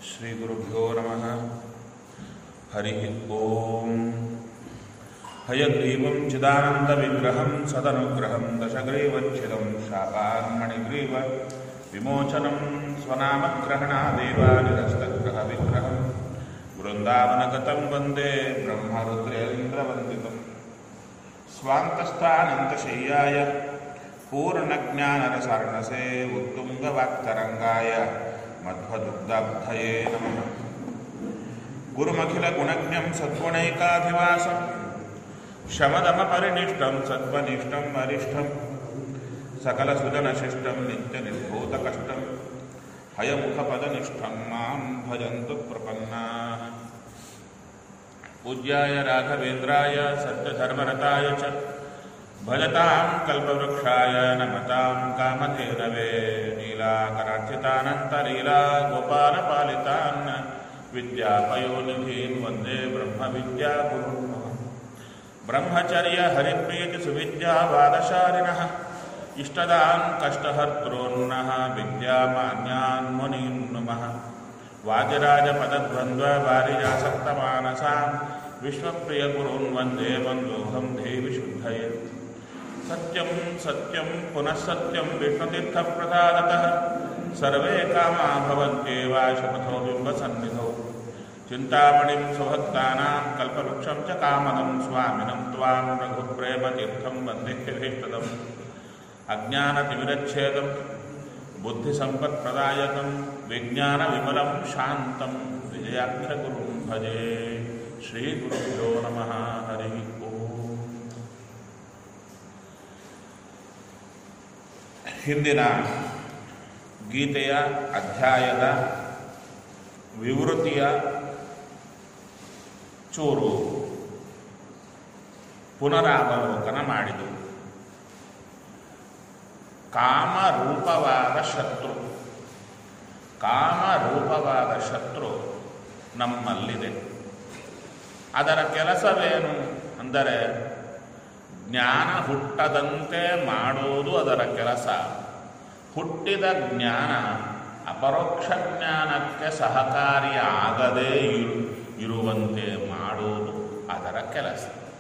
श्रीगुरुभ्यो नमः हरिः ॐ हयग्रीवं चिदानन्दविग्रहं सदनुग्रहं दशग्रीवच्छिदं शापान्मणिग्रीव विमोचनं स्वनामग्रहणादेवानिरस्तग्रहविग्रहं वृन्दावनगतं वन्दे ब्रह्मरुद्रेन्द्रवन्दितम् स्वान्तस्थानन्तशय्याय पूर्णज्ञानरसार्णसे उत्तुङ्गवाक्तरङ्गाय मध्वदुग्धाब्धये नमः गुरुमखिलगुणज्ञं सद्गुणैकाधिवासं शमदमपरिनिष्टं सत्त्वनिष्ठं वरिष्ठं सकलसुजनशिष्टं नित्यनिर्भूतकष्टं हयमुखपदनिष्ठं मां भजन्तु प्रपन्नाः पूज्याय राघवेन्द्राय सत्यधर्मरताय च भजतां कल्पवृक्षाय नमतां कामधेनवे नीलाकरार्चितानन्तलीला गोपालपालितान् विद्यापयोनिधीन् वन्दे ब्रह्मविद्यागुरुन् ब्रह्मचर्य हरिप्रीतिसुविद्यावादशालिनः इष्टदान् कष्टहर्तॄन्नः विद्यामान्यान् मुनीन् नुमः वाजराजपदद्वन्द्ववारिजासक्तमानसां विश्वप्रियगुरून् वन्दे बन्धोऽहं देवि शुद्धये सत्यं सत्यं पुनः सत्यं विष्णुतीर्थप्रसादतः सर्वे कामा भवन्त्येवाशपथो बिम्बसन्निधौ चिन्तामणिं स्वभक्तानां कल्पवृक्षं च कामदं स्वामिनं त्वां रघुप्रेमतीर्थं वन्देभीष्टदम् अज्ञानतिमिरच्छेदं बुद्धिसम्पत्प्रदायकं विज्ञानविमलं शान्तं विजयाख्यगुरुं भजे श्रीगुरुभ्यो नमः हरिः ओम् ಹಿಂದಿನ ಗೀತೆಯ ಅಧ್ಯಾಯದ ವಿವೃತಿಯ ಚೂರು ಪುನರಾವಲೋಕನ ಮಾಡಿದು ಕಾಮರೂಪವಾದ ಶತ್ರು ಕಾಮರೂಪವಾದ ಶತ್ರು ನಮ್ಮಲ್ಲಿದೆ ಅದರ ಕೆಲಸವೇನು ಅಂದರೆ ಜ್ಞಾನ ಹುಟ್ಟದಂತೆ ಮಾಡುವುದು ಅದರ ಕೆಲಸ ಹುಟ್ಟಿದ ಜ್ಞಾನ ಅಪರೋಕ್ಷ ಜ್ಞಾನಕ್ಕೆ ಸಹಕಾರಿಯಾಗದೇ ಇರು ಇರುವಂತೆ ಮಾಡುವುದು ಅದರ ಕೆಲಸ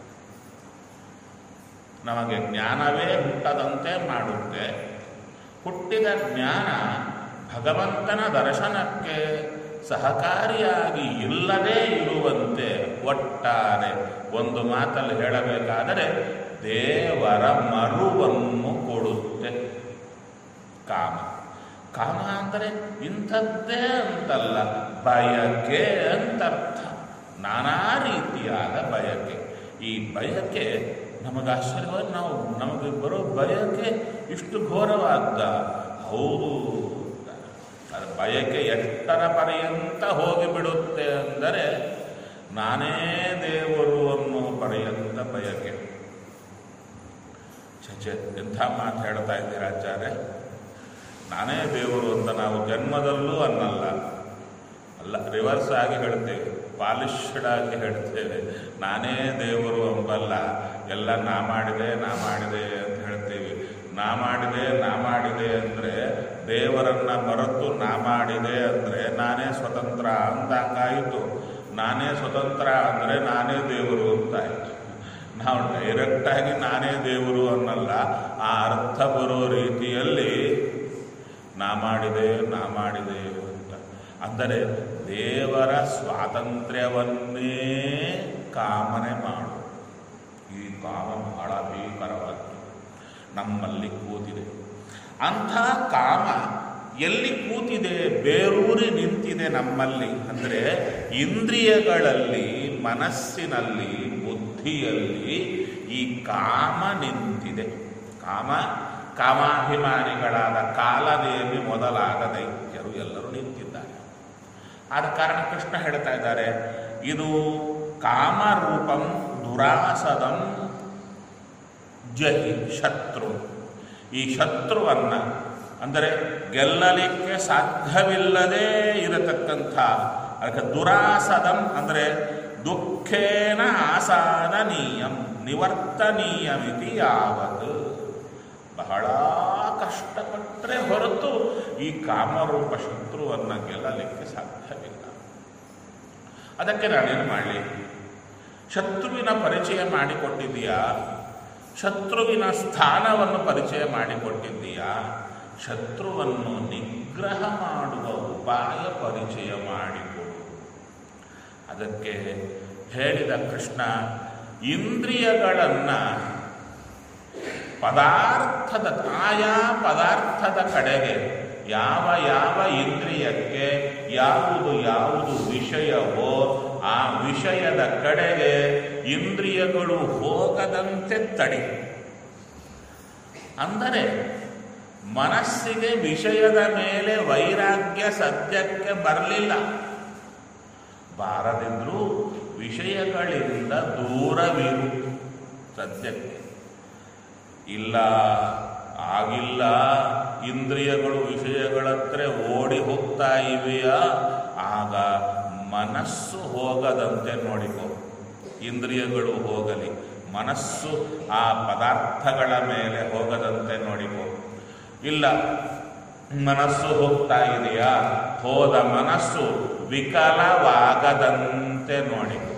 ನಮಗೆ ಜ್ಞಾನವೇ ಹುಟ್ಟದಂತೆ ಮಾಡುತ್ತೆ ಹುಟ್ಟಿದ ಜ್ಞಾನ ಭಗವಂತನ ದರ್ಶನಕ್ಕೆ ಸಹಕಾರಿಯಾಗಿ ಇಲ್ಲದೇ ಇರುವಂತೆ ಒಟ್ಟಾರೆ ಒಂದು ಮಾತಲ್ಲಿ ಹೇಳಬೇಕಾದರೆ ದೇವರ ಮರುವನ್ನು ಕೊಡುತ್ತೆ ಕಾಮ ಕಾಮ ಅಂದರೆ ಇಂಥದ್ದೇ ಅಂತಲ್ಲ ಬಯಕೆ ಅಂತರ್ಥ ನಾನಾ ರೀತಿಯಾದ ಬಯಕೆ ಈ ಬಯಕೆ ನಮಗೆ ಆಶ್ಚರ್ಯವಾಗಿ ನಾವು ನಮಗೆ ಬರೋ ಬಯಕೆ ಇಷ್ಟು ಘೋರವಾದ ಹೌದು ಅದು ಬಯಕೆ ಎಷ್ಟರ ಪರ್ಯಂತ ಹೋಗಿಬಿಡುತ್ತೆ ಅಂದರೆ ನಾನೇ ದೇವರು ಅನ್ನೋ ಪರ್ಯಂತ ಬಯಕೆ ಚಚೆ ಎಂಥ ಮಾತು ಹೇಳ್ತಾ ಇದ್ದೀರಾ ಆಚಾರ್ಯ ನಾನೇ ದೇವರು ಅಂತ ನಾವು ಜನ್ಮದಲ್ಲೂ ಅನ್ನಲ್ಲ ಅಲ್ಲ ರಿವರ್ಸ್ ಆಗಿ ಹೇಳ್ತೇವೆ ಪಾಲಿಶ್ಡ್ ಆಗಿ ಹೇಳ್ತೇವೆ ನಾನೇ ದೇವರು ಅಂಬಲ್ಲ ಎಲ್ಲ ನಾ ಮಾಡಿದೆ ನಾ ಮಾಡಿದೆ ಅಂತ ಹೇಳ್ತೀವಿ ನಾ ಮಾಡಿದೆ ನಾ ಮಾಡಿದೆ ಅಂದರೆ ದೇವರನ್ನ ಮರೆತು ನಾ ಮಾಡಿದೆ ಅಂದರೆ ನಾನೇ ಸ್ವತಂತ್ರ ಅಂದಂಗಾಯಿತು ನಾನೇ ಸ್ವತಂತ್ರ ಅಂದರೆ ನಾನೇ ದೇವರು ಅಂತಾಯಿತು ನಾವು ಡೈರೆಕ್ಟಾಗಿ ನಾನೇ ದೇವರು ಅನ್ನಲ್ಲ ಆ ಅರ್ಥ ಬರೋ ರೀತಿಯಲ್ಲಿ ನಾ ಮಾಡಿದೆ ನಾ ಮಾಡಿದೆ ಅಂತ ಅಂದರೆ ದೇವರ ಸ್ವಾತಂತ್ರ್ಯವನ್ನೇ ಕಾಮನೆ ಮಾಡು ಈ ಕಾಮ ಬಹಳ ಭೀಕರವಾದ್ದು ನಮ್ಮಲ್ಲಿ ಕೂತಿದೆ ಅಂಥ ಕಾಮ ಎಲ್ಲಿ ಕೂತಿದೆ ಬೇರೂರಿ ನಿಂತಿದೆ ನಮ್ಮಲ್ಲಿ ಅಂದರೆ ಇಂದ್ರಿಯಗಳಲ್ಲಿ ಮನಸ್ಸಿನಲ್ಲಿ ಬುದ್ಧಿಯಲ್ಲಿ ಈ ಕಾಮ ನಿಂತಿದೆ ಕಾಮ ಕಾಮಾಭಿಮಾನಿಗಳಾದ ಕಾಲದೇವಿ ಮೊದಲಾದ ದೈತ್ಯರು ಎಲ್ಲರೂ ನಿಂತಿದ್ದಾರೆ ಆದ ಕಾರಣ ಕೃಷ್ಣ ಹೇಳ್ತಾ ಇದ್ದಾರೆ ಇದು ಕಾಮರೂಪಂ ದುರಾಸದಂ ಜಹಿ ಶತ್ರು ಈ ಶತ್ರುವನ್ನ ಅಂದರೆ ಗೆಲ್ಲಲಿಕ್ಕೆ ಸಾಧ್ಯವಿಲ್ಲದೇ ಇರತಕ್ಕಂಥ ಅದಕ್ಕೆ ದುರಾಸದಂ ಅಂದರೆ ದುಃಖೇನ ಆಸಾದನೀಯಂ ನಿವರ್ತನೀಯಮಿತಿ ಯಾವತ್ ಬಹಳ ಕಷ್ಟಪಟ್ಟರೆ ಹೊರತು ಈ ಕಾಮರೂಪ ಶತ್ರುವನ್ನು ಗೆಲ್ಲಲಿಕ್ಕೆ ಸಾಧ್ಯವಿಲ್ಲ ಅದಕ್ಕೆ ನಾನೇನು ಮಾಡಲಿ ಶತ್ರುವಿನ ಪರಿಚಯ ಮಾಡಿಕೊಟ್ಟಿದ್ದೀಯಾ ಶತ್ರುವಿನ ಸ್ಥಾನವನ್ನು ಪರಿಚಯ ಮಾಡಿಕೊಟ್ಟಿದ್ದೀಯಾ ಶತ್ರುವನ್ನು ನಿಗ್ರಹ ಮಾಡುವ ಉಪಾಯ ಪರಿಚಯ ಮಾಡಿಕೊಡು ಅದಕ್ಕೆ ಹೇಳಿದ ಕೃಷ್ಣ ಇಂದ್ರಿಯಗಳನ್ನು ಪದಾರ್ಥದ ಆಯಾ ಪದಾರ್ಥದ ಕಡೆಗೆ ಯಾವ ಯಾವ ಇಂದ್ರಿಯಕ್ಕೆ ಯಾವುದು ಯಾವುದು ವಿಷಯವೋ ಆ ವಿಷಯದ ಕಡೆಗೆ ಇಂದ್ರಿಯಗಳು ಹೋಗದಂತೆ ತಡಿ ಅಂದರೆ ಮನಸ್ಸಿಗೆ ವಿಷಯದ ಮೇಲೆ ವೈರಾಗ್ಯ ಸದ್ಯಕ್ಕೆ ಬರಲಿಲ್ಲ ಬಾರದಿದ್ರೂ ವಿಷಯಗಳಿಂದ ದೂರವಿರು ಸದ್ಯಕ್ಕೆ ಇಲ್ಲ ಆಗಿಲ್ಲ ಇಂದ್ರಿಯಗಳು ವಿಷಯಗಳತ್ರ ಓಡಿ ಹೋಗ್ತಾ ಇವೆಯಾ ಆಗ ಮನಸ್ಸು ಹೋಗದಂತೆ ನೋಡಿಕೊ ಇಂದ್ರಿಯಗಳು ಹೋಗಲಿ ಮನಸ್ಸು ಆ ಪದಾರ್ಥಗಳ ಮೇಲೆ ಹೋಗದಂತೆ ನೋಡಿಕೊ ಇಲ್ಲ ಮನಸ್ಸು ಹೋಗ್ತಾ ಇದೆಯಾ ಹೋದ ಮನಸ್ಸು ವಿಕಲವಾಗದಂತೆ ನೋಡಿಕೊ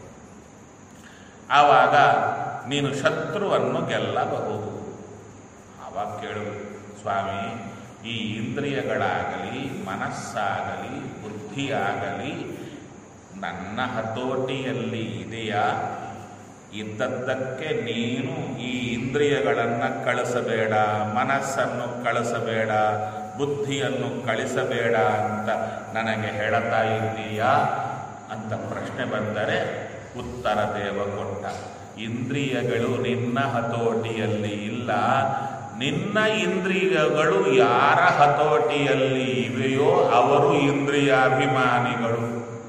ಆವಾಗ ನೀನು ಶತ್ರುವನ್ನು ಗೆಲ್ಲಬಹುದು ಆವಾಗ ಕೇಳು ಸ್ವಾಮಿ ಈ ಇಂದ್ರಿಯಗಳಾಗಲಿ ಮನಸ್ಸಾಗಲಿ ಬುದ್ಧಿಯಾಗಲಿ ನನ್ನ ಹತೋಟಿಯಲ್ಲಿ ಇದೆಯಾ ಇದ್ದದ್ದಕ್ಕೆ ನೀನು ಈ ಇಂದ್ರಿಯಗಳನ್ನು ಕಳಿಸಬೇಡ ಮನಸ್ಸನ್ನು ಕಳಿಸಬೇಡ ಬುದ್ಧಿಯನ್ನು ಕಳಿಸಬೇಡ ಅಂತ ನನಗೆ ಹೇಳುತ್ತಾ ಇದ್ದೀಯಾ ಅಂತ ಪ್ರಶ್ನೆ ಬಂದರೆ ಉತ್ತರ ದೇವ ಕೊಟ್ಟ ಇಂದ್ರಿಯಗಳು ನಿನ್ನ ಹತೋಟಿಯಲ್ಲಿ ಇಲ್ಲ ನಿನ್ನ ಇಂದ್ರಿಯಗಳು ಯಾರ ಹತೋಟಿಯಲ್ಲಿ ಇವೆಯೋ ಅವರು ಇಂದ್ರಿಯಾಭಿಮಾನಿಗಳು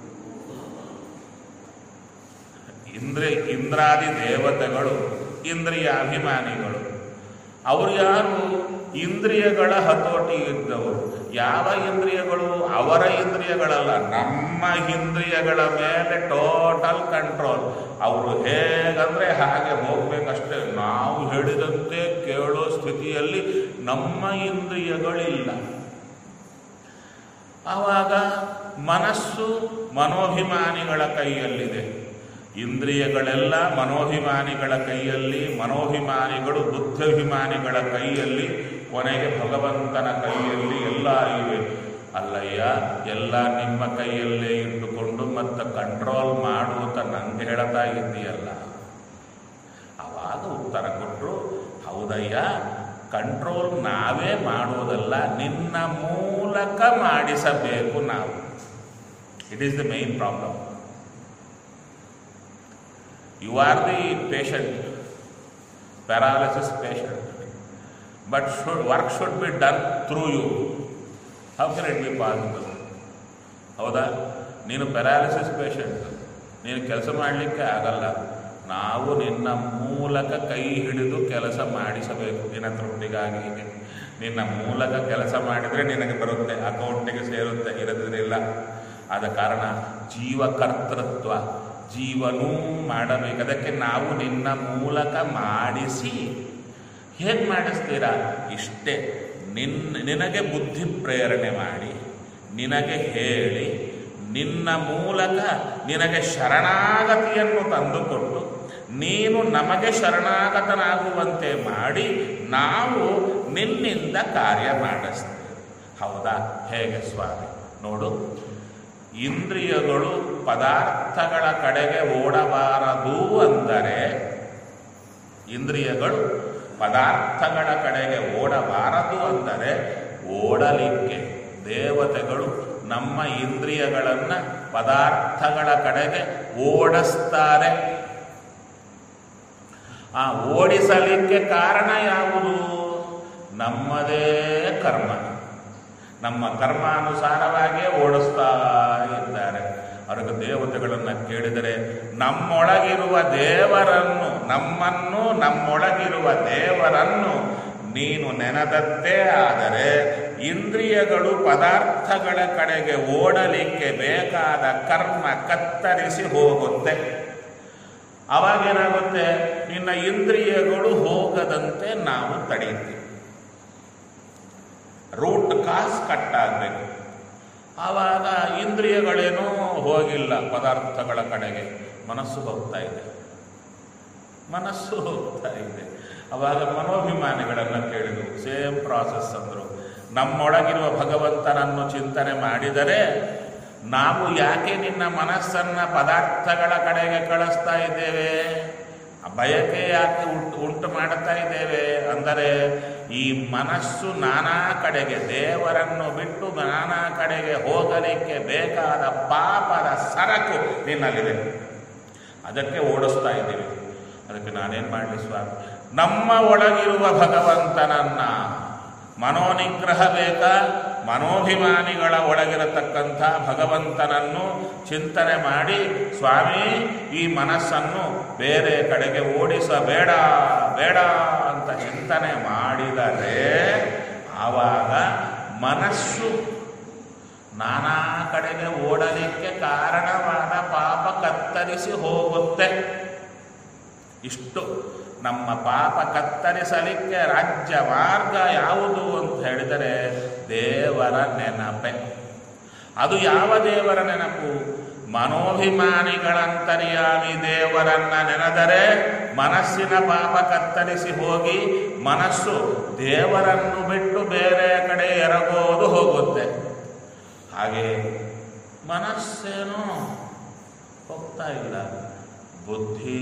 ಇಂದ್ರಿಯ ಇಂದ್ರಾದಿ ದೇವತೆಗಳು ಇಂದ್ರಿಯಾಭಿಮಾನಿಗಳು ಅವರು ಯಾರು ಇಂದ್ರಿಯಗಳ ಹತೋಟಿ ಇದ್ದವರು ಯಾವ ಇಂದ್ರಿಯಗಳು ಅವರ ಇಂದ್ರಿಯಗಳಲ್ಲ ನಮ್ಮ ಇಂದ್ರಿಯಗಳ ಮೇಲೆ ಟೋಟಲ್ ಕಂಟ್ರೋಲ್ ಅವರು ಹೇಗಂದ್ರೆ ಹಾಗೆ ಹೋಗ್ಬೇಕಷ್ಟೇ ನಾವು ಹೇಳಿದಂತೆ ಕೇಳೋ ಸ್ಥಿತಿಯಲ್ಲಿ ನಮ್ಮ ಇಂದ್ರಿಯಗಳಿಲ್ಲ ಆವಾಗ ಮನಸ್ಸು ಮನೋಭಿಮಾನಿಗಳ ಕೈಯಲ್ಲಿದೆ ಇಂದ್ರಿಯಗಳೆಲ್ಲ ಮನೋಭಿಮಾನಿಗಳ ಕೈಯಲ್ಲಿ ಮನೋಭಿಮಾನಿಗಳು ಬುದ್ಧಾಭಿಮಾನಿಗಳ ಕೈಯಲ್ಲಿ ಕೊನೆಗೆ ಭಗವಂತನ ಕೈಯಲ್ಲಿ ಎಲ್ಲ ಇವೆ ಅಲ್ಲಯ್ಯ ಎಲ್ಲ ನಿಮ್ಮ ಕೈಯಲ್ಲೇ ಇಟ್ಟುಕೊಂಡು ಮತ್ತೆ ಕಂಟ್ರೋಲ್ ಮಾಡು ಅಂತ ನಂಗೆ ಹೇಳ್ತಾ ಇದ್ದೀಯಲ್ಲ ಆವಾಗ ಉತ್ತರ ಕೊಟ್ಟರು ಹೌದಯ್ಯ ಕಂಟ್ರೋಲ್ ನಾವೇ ಮಾಡೋದಲ್ಲ ನಿನ್ನ ಮೂಲಕ ಮಾಡಿಸಬೇಕು ನಾವು it is the main problem you are the patient paralysis patient but should work should be done through you how can it be possible ಹೌದಾ ನೀನು ಪ್ಯಾರಾಲಿಸಿಸ್ ಪೇಷಂಟ್ ನೀನು ಕೆಲಸ ಮಾಡಲಿಕ್ಕೆ ಆಗಲ್ಲ ನಾವು ನಿನ್ನ ಮೂಲಕ ಕೈ ಹಿಡಿದು ಕೆಲಸ ಮಾಡಿಸಬೇಕು ನಿನ್ನ ತೃಪ್ತಿಗಾಗಿ ನಿನ್ನ ಮೂಲಕ ಕೆಲಸ ಮಾಡಿದರೆ ನಿನಗೆ ಬರುತ್ತೆ ಅಕೌಂಟಿಗೆ ಸೇರುತ್ತೆ ಇರದಿರಲಿಲ್ಲ ಆದ ಕಾರಣ ಜೀವಕರ್ತೃತ್ವ ಜೀವನೂ ಮಾಡಬೇಕು ಅದಕ್ಕೆ ನಾವು ನಿನ್ನ ಮೂಲಕ ಮಾಡಿಸಿ ಹೇಗೆ ಮಾಡಿಸ್ತೀರಾ ಇಷ್ಟೇ ನಿನ್ನ ನಿನಗೆ ಬುದ್ಧಿ ಪ್ರೇರಣೆ ಮಾಡಿ ನಿನಗೆ ಹೇಳಿ ನಿನ್ನ ಮೂಲಕ ನಿನಗೆ ಶರಣಾಗತಿಯನ್ನು ತಂದುಕೊಟ್ಟು ನೀನು ನಮಗೆ ಶರಣಾಗತನಾಗುವಂತೆ ಮಾಡಿ ನಾವು ನಿನ್ನಿಂದ ಕಾರ್ಯ ಮಾಡಿಸ್ತೇವೆ ಹೌದಾ ಹೇಗೆ ಸ್ವಾಮಿ ನೋಡು ಇಂದ್ರಿಯಗಳು ಪದಾರ್ಥಗಳ ಕಡೆಗೆ ಓಡಬಾರದು ಅಂದರೆ ಇಂದ್ರಿಯಗಳು ಪದಾರ್ಥಗಳ ಕಡೆಗೆ ಓಡಬಾರದು ಅಂದರೆ ಓಡಲಿಕ್ಕೆ ದೇವತೆಗಳು ನಮ್ಮ ಇಂದ್ರಿಯಗಳನ್ನು ಪದಾರ್ಥಗಳ ಕಡೆಗೆ ಓಡಿಸ್ತಾರೆ ಆ ಓಡಿಸಲಿಕ್ಕೆ ಕಾರಣ ಯಾವುದು ನಮ್ಮದೇ ಕರ್ಮ ನಮ್ಮ ಕರ್ಮಾನುಸಾರವಾಗಿಯೇ ಓಡಿಸ್ತಾ ಇದ್ದಾರೆ ಅವ್ರಿಗೆ ದೇವತೆಗಳನ್ನು ಕೇಳಿದರೆ ನಮ್ಮೊಳಗಿರುವ ದೇವರನ್ನು ನಮ್ಮನ್ನು ನಮ್ಮೊಳಗಿರುವ ದೇವರನ್ನು ನೀನು ನೆನೆದದ್ದೇ ಆದರೆ ಇಂದ್ರಿಯಗಳು ಪದಾರ್ಥಗಳ ಕಡೆಗೆ ಓಡಲಿಕ್ಕೆ ಬೇಕಾದ ಕರ್ಮ ಕತ್ತರಿಸಿ ಹೋಗುತ್ತೆ ಅವಾಗೇನಾಗುತ್ತೆ ನಿನ್ನ ಇಂದ್ರಿಯಗಳು ಹೋಗದಂತೆ ನಾವು ತಡೆಯುತ್ತೀವಿ ರೂಟ್ ಕಾಸ್ ಕಟ್ಟಾಗಬೇಕು ಆವಾಗ ಇಂದ್ರಿಯಗಳೇನೂ ಹೋಗಿಲ್ಲ ಪದಾರ್ಥಗಳ ಕಡೆಗೆ ಮನಸ್ಸು ಹೋಗ್ತಾ ಇದೆ ಮನಸ್ಸು ಹೋಗ್ತಾ ಇದೆ ಅವಾಗ ಮನೋಭಿಮಾನಿಗಳನ್ನು ಕೇಳಿದ್ರು ಸೇಮ್ ಪ್ರಾಸೆಸ್ ಅಂದರು ನಮ್ಮೊಳಗಿರುವ ಭಗವಂತನನ್ನು ಚಿಂತನೆ ಮಾಡಿದರೆ ನಾವು ಯಾಕೆ ನಿನ್ನ ಮನಸ್ಸನ್ನ ಪದಾರ್ಥಗಳ ಕಡೆಗೆ ಕಳಿಸ್ತಾ ಇದ್ದೇವೆ ಆ ಬಯಕೆ ಯಾಕೆ ಉಂಟು ಉಂಟು ಮಾಡ್ತಾ ಇದ್ದೇವೆ ಅಂದರೆ ಈ ಮನಸ್ಸು ನಾನಾ ಕಡೆಗೆ ದೇವರನ್ನು ಬಿಟ್ಟು ನಾನಾ ಕಡೆಗೆ ಹೋಗಲಿಕ್ಕೆ ಬೇಕಾದ ಪಾಪದ ಸರಕು ನಿನ್ನಲ್ಲಿದೆ ಅದಕ್ಕೆ ಓಡಿಸ್ತಾ ಇದ್ದೀವಿ ಅದಕ್ಕೆ ನಾನೇನು ಮಾಡಲಿ ಸ್ವಾಮಿ ನಮ್ಮ ಒಳಗಿರುವ ಭಗವಂತನನ್ನ ಮನೋನಿಗ್ರಹ ಬೇಕಾ ಮನೋಭಿಮಾನಿಗಳ ಒಳಗಿರತಕ್ಕಂಥ ಭಗವಂತನನ್ನು ಚಿಂತನೆ ಮಾಡಿ ಸ್ವಾಮಿ ಈ ಮನಸ್ಸನ್ನು ಬೇರೆ ಕಡೆಗೆ ಓಡಿಸಬೇಡ ಬೇಡ ಅಂತ ಚಿಂತನೆ ಮಾಡಿದರೆ ಆವಾಗ ಮನಸ್ಸು ನಾನಾ ಕಡೆಗೆ ಓಡಲಿಕ್ಕೆ ಕಾರಣವಾದ ಪಾಪ ಕತ್ತರಿಸಿ ಹೋಗುತ್ತೆ ಇಷ್ಟು ನಮ್ಮ ಪಾಪ ಕತ್ತರಿಸಲಿಕ್ಕೆ ರಾಜ್ಯ ಮಾರ್ಗ ಯಾವುದು ಅಂತ ಹೇಳಿದರೆ ದೇವರ ನೆನಪೆ ಅದು ಯಾವ ದೇವರ ನೆನಪು ಮನೋಭಿಮಾನಿಗಳಂತರ್ಯಾಮಿ ದೇವರನ್ನ ನೆನೆದರೆ ಮನಸ್ಸಿನ ಪಾಪ ಕತ್ತರಿಸಿ ಹೋಗಿ ಮನಸ್ಸು ದೇವರನ್ನು ಬಿಟ್ಟು ಬೇರೆ ಕಡೆ ಎರಗೋದು ಹೋಗುತ್ತೆ ಹಾಗೆ ಮನಸ್ಸೇನೋ ಹೋಗ್ತಾ ಇಲ್ಲ ಬುದ್ಧಿ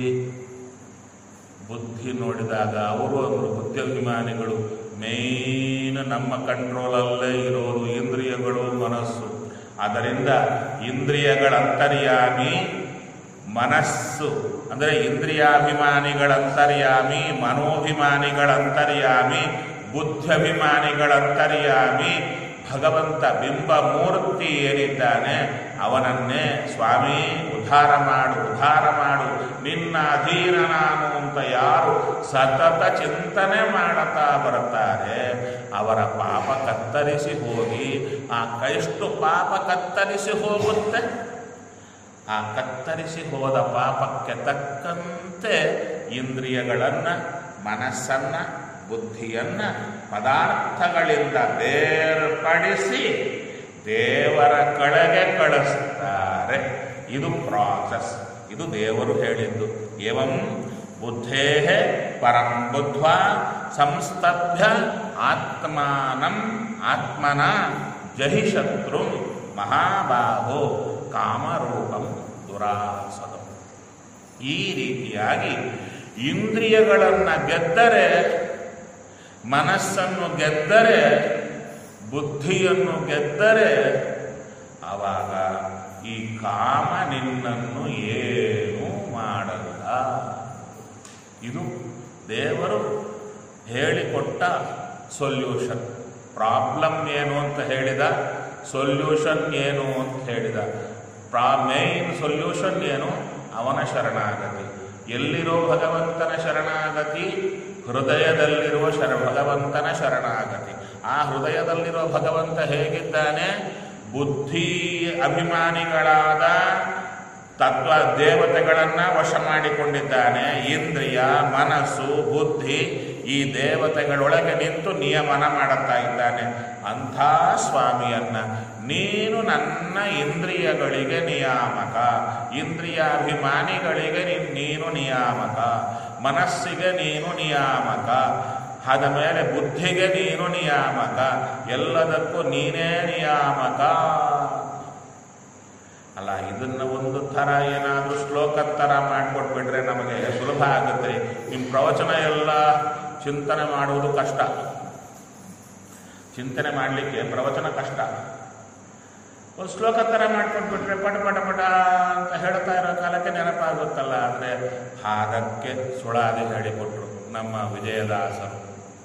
ಬುದ್ಧಿ ನೋಡಿದಾಗ ಅವರು ಅಂದರು ಬುದ್ಧಿಭಿಮಾನಿಗಳು ಮೇಯ್ನ್ ನಮ್ಮ ಕಂಟ್ರೋಲಲ್ಲೇ ಇರೋದು ಇಂದ್ರಿಯಗಳು ಮನಸ್ಸು ಆದ್ದರಿಂದ ಇಂದ್ರಿಯಗಳಂತರ್ಯಾಮಿ ಮನಸ್ಸು ಅಂದರೆ ಇಂದ್ರಿಯಾಭಿಮಾನಿಗಳಂತರ್ಯಾಮಿ ಮನೋಭಿಮಾನಿಗಳಂತರ್ಯಾಮಿ ಬುದ್ಧಭಿಮಾನಿಗಳಂತರ್ಯಾಮಿ ಭಗವಂತ ಬಿಂಬ ಮೂರ್ತಿ ಏನಿದ್ದಾನೆ ಅವನನ್ನೇ ಸ್ವಾಮಿ ಉದ್ಧಾರ ಮಾಡು ಉದ್ಧಾರ ಮಾಡು ನಿನ್ನ ಅಧೀನ ನಾನು ಅಂತ ಯಾರು ಸತತ ಚಿಂತನೆ ಮಾಡುತ್ತಾ ಬರ್ತಾರೆ ಅವರ ಪಾಪ ಕತ್ತರಿಸಿ ಹೋಗಿ ಆ ಕೈಷ್ಟು ಪಾಪ ಕತ್ತರಿಸಿ ಹೋಗುತ್ತೆ ಆ ಕತ್ತರಿಸಿ ಹೋದ ಪಾಪಕ್ಕೆ ತಕ್ಕಂತೆ ಇಂದ್ರಿಯಗಳನ್ನು ಮನಸ್ಸನ್ನ ಬುದ್ಧಿಯನ್ನ ಪದಾರ್ಥಗಳಿಂದ ಬೇರ್ಪಡಿಸಿ ದೇವರ ಕಡೆಗೆ ಕಳಿಸ್ತಾರೆ ಇದು ಪ್ರಾಸೆಸ್ ಇದು ದೇವರು ಹೇಳಿದ್ದು ಏವಂ ಬುದ್ಧೇ ಪರಂ ಬುದ್ಧ್ವ ಸಂಸ್ತಭ್ಯ ಆತ್ಮಾನಂ ಆತ್ಮನ ಜಹಿಶತ್ರು ಮಹಾಬಾಹೋ ಕಾಮರೂಪಂ ದುರಾಸದಂ ಈ ರೀತಿಯಾಗಿ ಇಂದ್ರಿಯಗಳನ್ನು ಗೆದ್ದರೆ ಮನಸ್ಸನ್ನು ಗೆದ್ದರೆ ಬುದ್ಧಿಯನ್ನು ಗೆದ್ದರೆ ಆವಾಗ ಈ ಕಾಮ ನಿನ್ನನ್ನು ಏನೂ ಮಾಡಲ್ಲ ಇದು ದೇವರು ಹೇಳಿಕೊಟ್ಟ ಸೊಲ್ಯೂಷನ್ ಪ್ರಾಬ್ಲಮ್ ಏನು ಅಂತ ಹೇಳಿದ ಸೊಲ್ಯೂಷನ್ ಏನು ಅಂತ ಹೇಳಿದ ಪ್ರಾ ಮೇನ್ ಸೊಲ್ಯೂಷನ್ ಏನು ಅವನ ಶರಣಾಗತಿ ಎಲ್ಲಿರೋ ಭಗವಂತನ ಶರಣಾಗತಿ ಹೃದಯದಲ್ಲಿರುವ ಶರ ಭಗವಂತನ ಶರಣಾಗತಿ ಆ ಹೃದಯದಲ್ಲಿರೋ ಭಗವಂತ ಹೇಗಿದ್ದಾನೆ ಬುದ್ಧಿ ಅಭಿಮಾನಿಗಳಾದ ತತ್ವ ದೇವತೆಗಳನ್ನ ವಶ ಮಾಡಿಕೊಂಡಿದ್ದಾನೆ ಇಂದ್ರಿಯ ಮನಸ್ಸು ಬುದ್ಧಿ ಈ ದೇವತೆಗಳೊಳಗೆ ನಿಂತು ನಿಯಮನ ಮಾಡುತ್ತಾ ಇದ್ದಾನೆ ಅಂಥ ಸ್ವಾಮಿಯನ್ನ ನೀನು ನನ್ನ ಇಂದ್ರಿಯಗಳಿಗೆ ನಿಯಾಮಕ ಇಂದ್ರಿಯಾಭಿಮಾನಿಗಳಿಗೆ ನೀ- ನೀನು ನಿಯಾಮಕ ಮನಸ್ಸಿಗೆ ನೀನು ನಿಯಾಮಕ ಆದ ಮೇಲೆ ಬುದ್ಧಿಗೆ ನೀನು ನಿಯಾಮಕ ಎಲ್ಲದಕ್ಕೂ ನೀನೇ ನಿಯಾಮಕ ಅಲ್ಲ ಇದನ್ನ ಒಂದು ಥರ ಏನಾದರೂ ಶ್ಲೋಕದ ಥರ ಮಾಡಿಕೊಟ್ಬಿಟ್ರೆ ನಮಗೆ ಸುಲಭ ಆಗುತ್ತೆ ನಿಮ್ಮ ಪ್ರವಚನ ಎಲ್ಲ ಚಿಂತನೆ ಮಾಡುವುದು ಕಷ್ಟ ಚಿಂತನೆ ಮಾಡಲಿಕ್ಕೆ ಪ್ರವಚನ ಕಷ್ಟ ಒಂದು ಶ್ಲೋಕ ಥರ ಮಾಡ್ಕೊಟ್ಬಿಟ್ರೆ ಪಟ ಪಟ ಪಟ ಅಂತ ಹೇಳ್ತಾ ಇರೋ ಕಾಲಕ್ಕೆ ನೆನಪಾಗುತ್ತಲ್ಲ ಅಂದರೆ ಅದಕ್ಕೆ ಸುಳಾದಿ ಹೇಳಿಕೊಟ್ರು ನಮ್ಮ ವಿಜಯದಾಸರು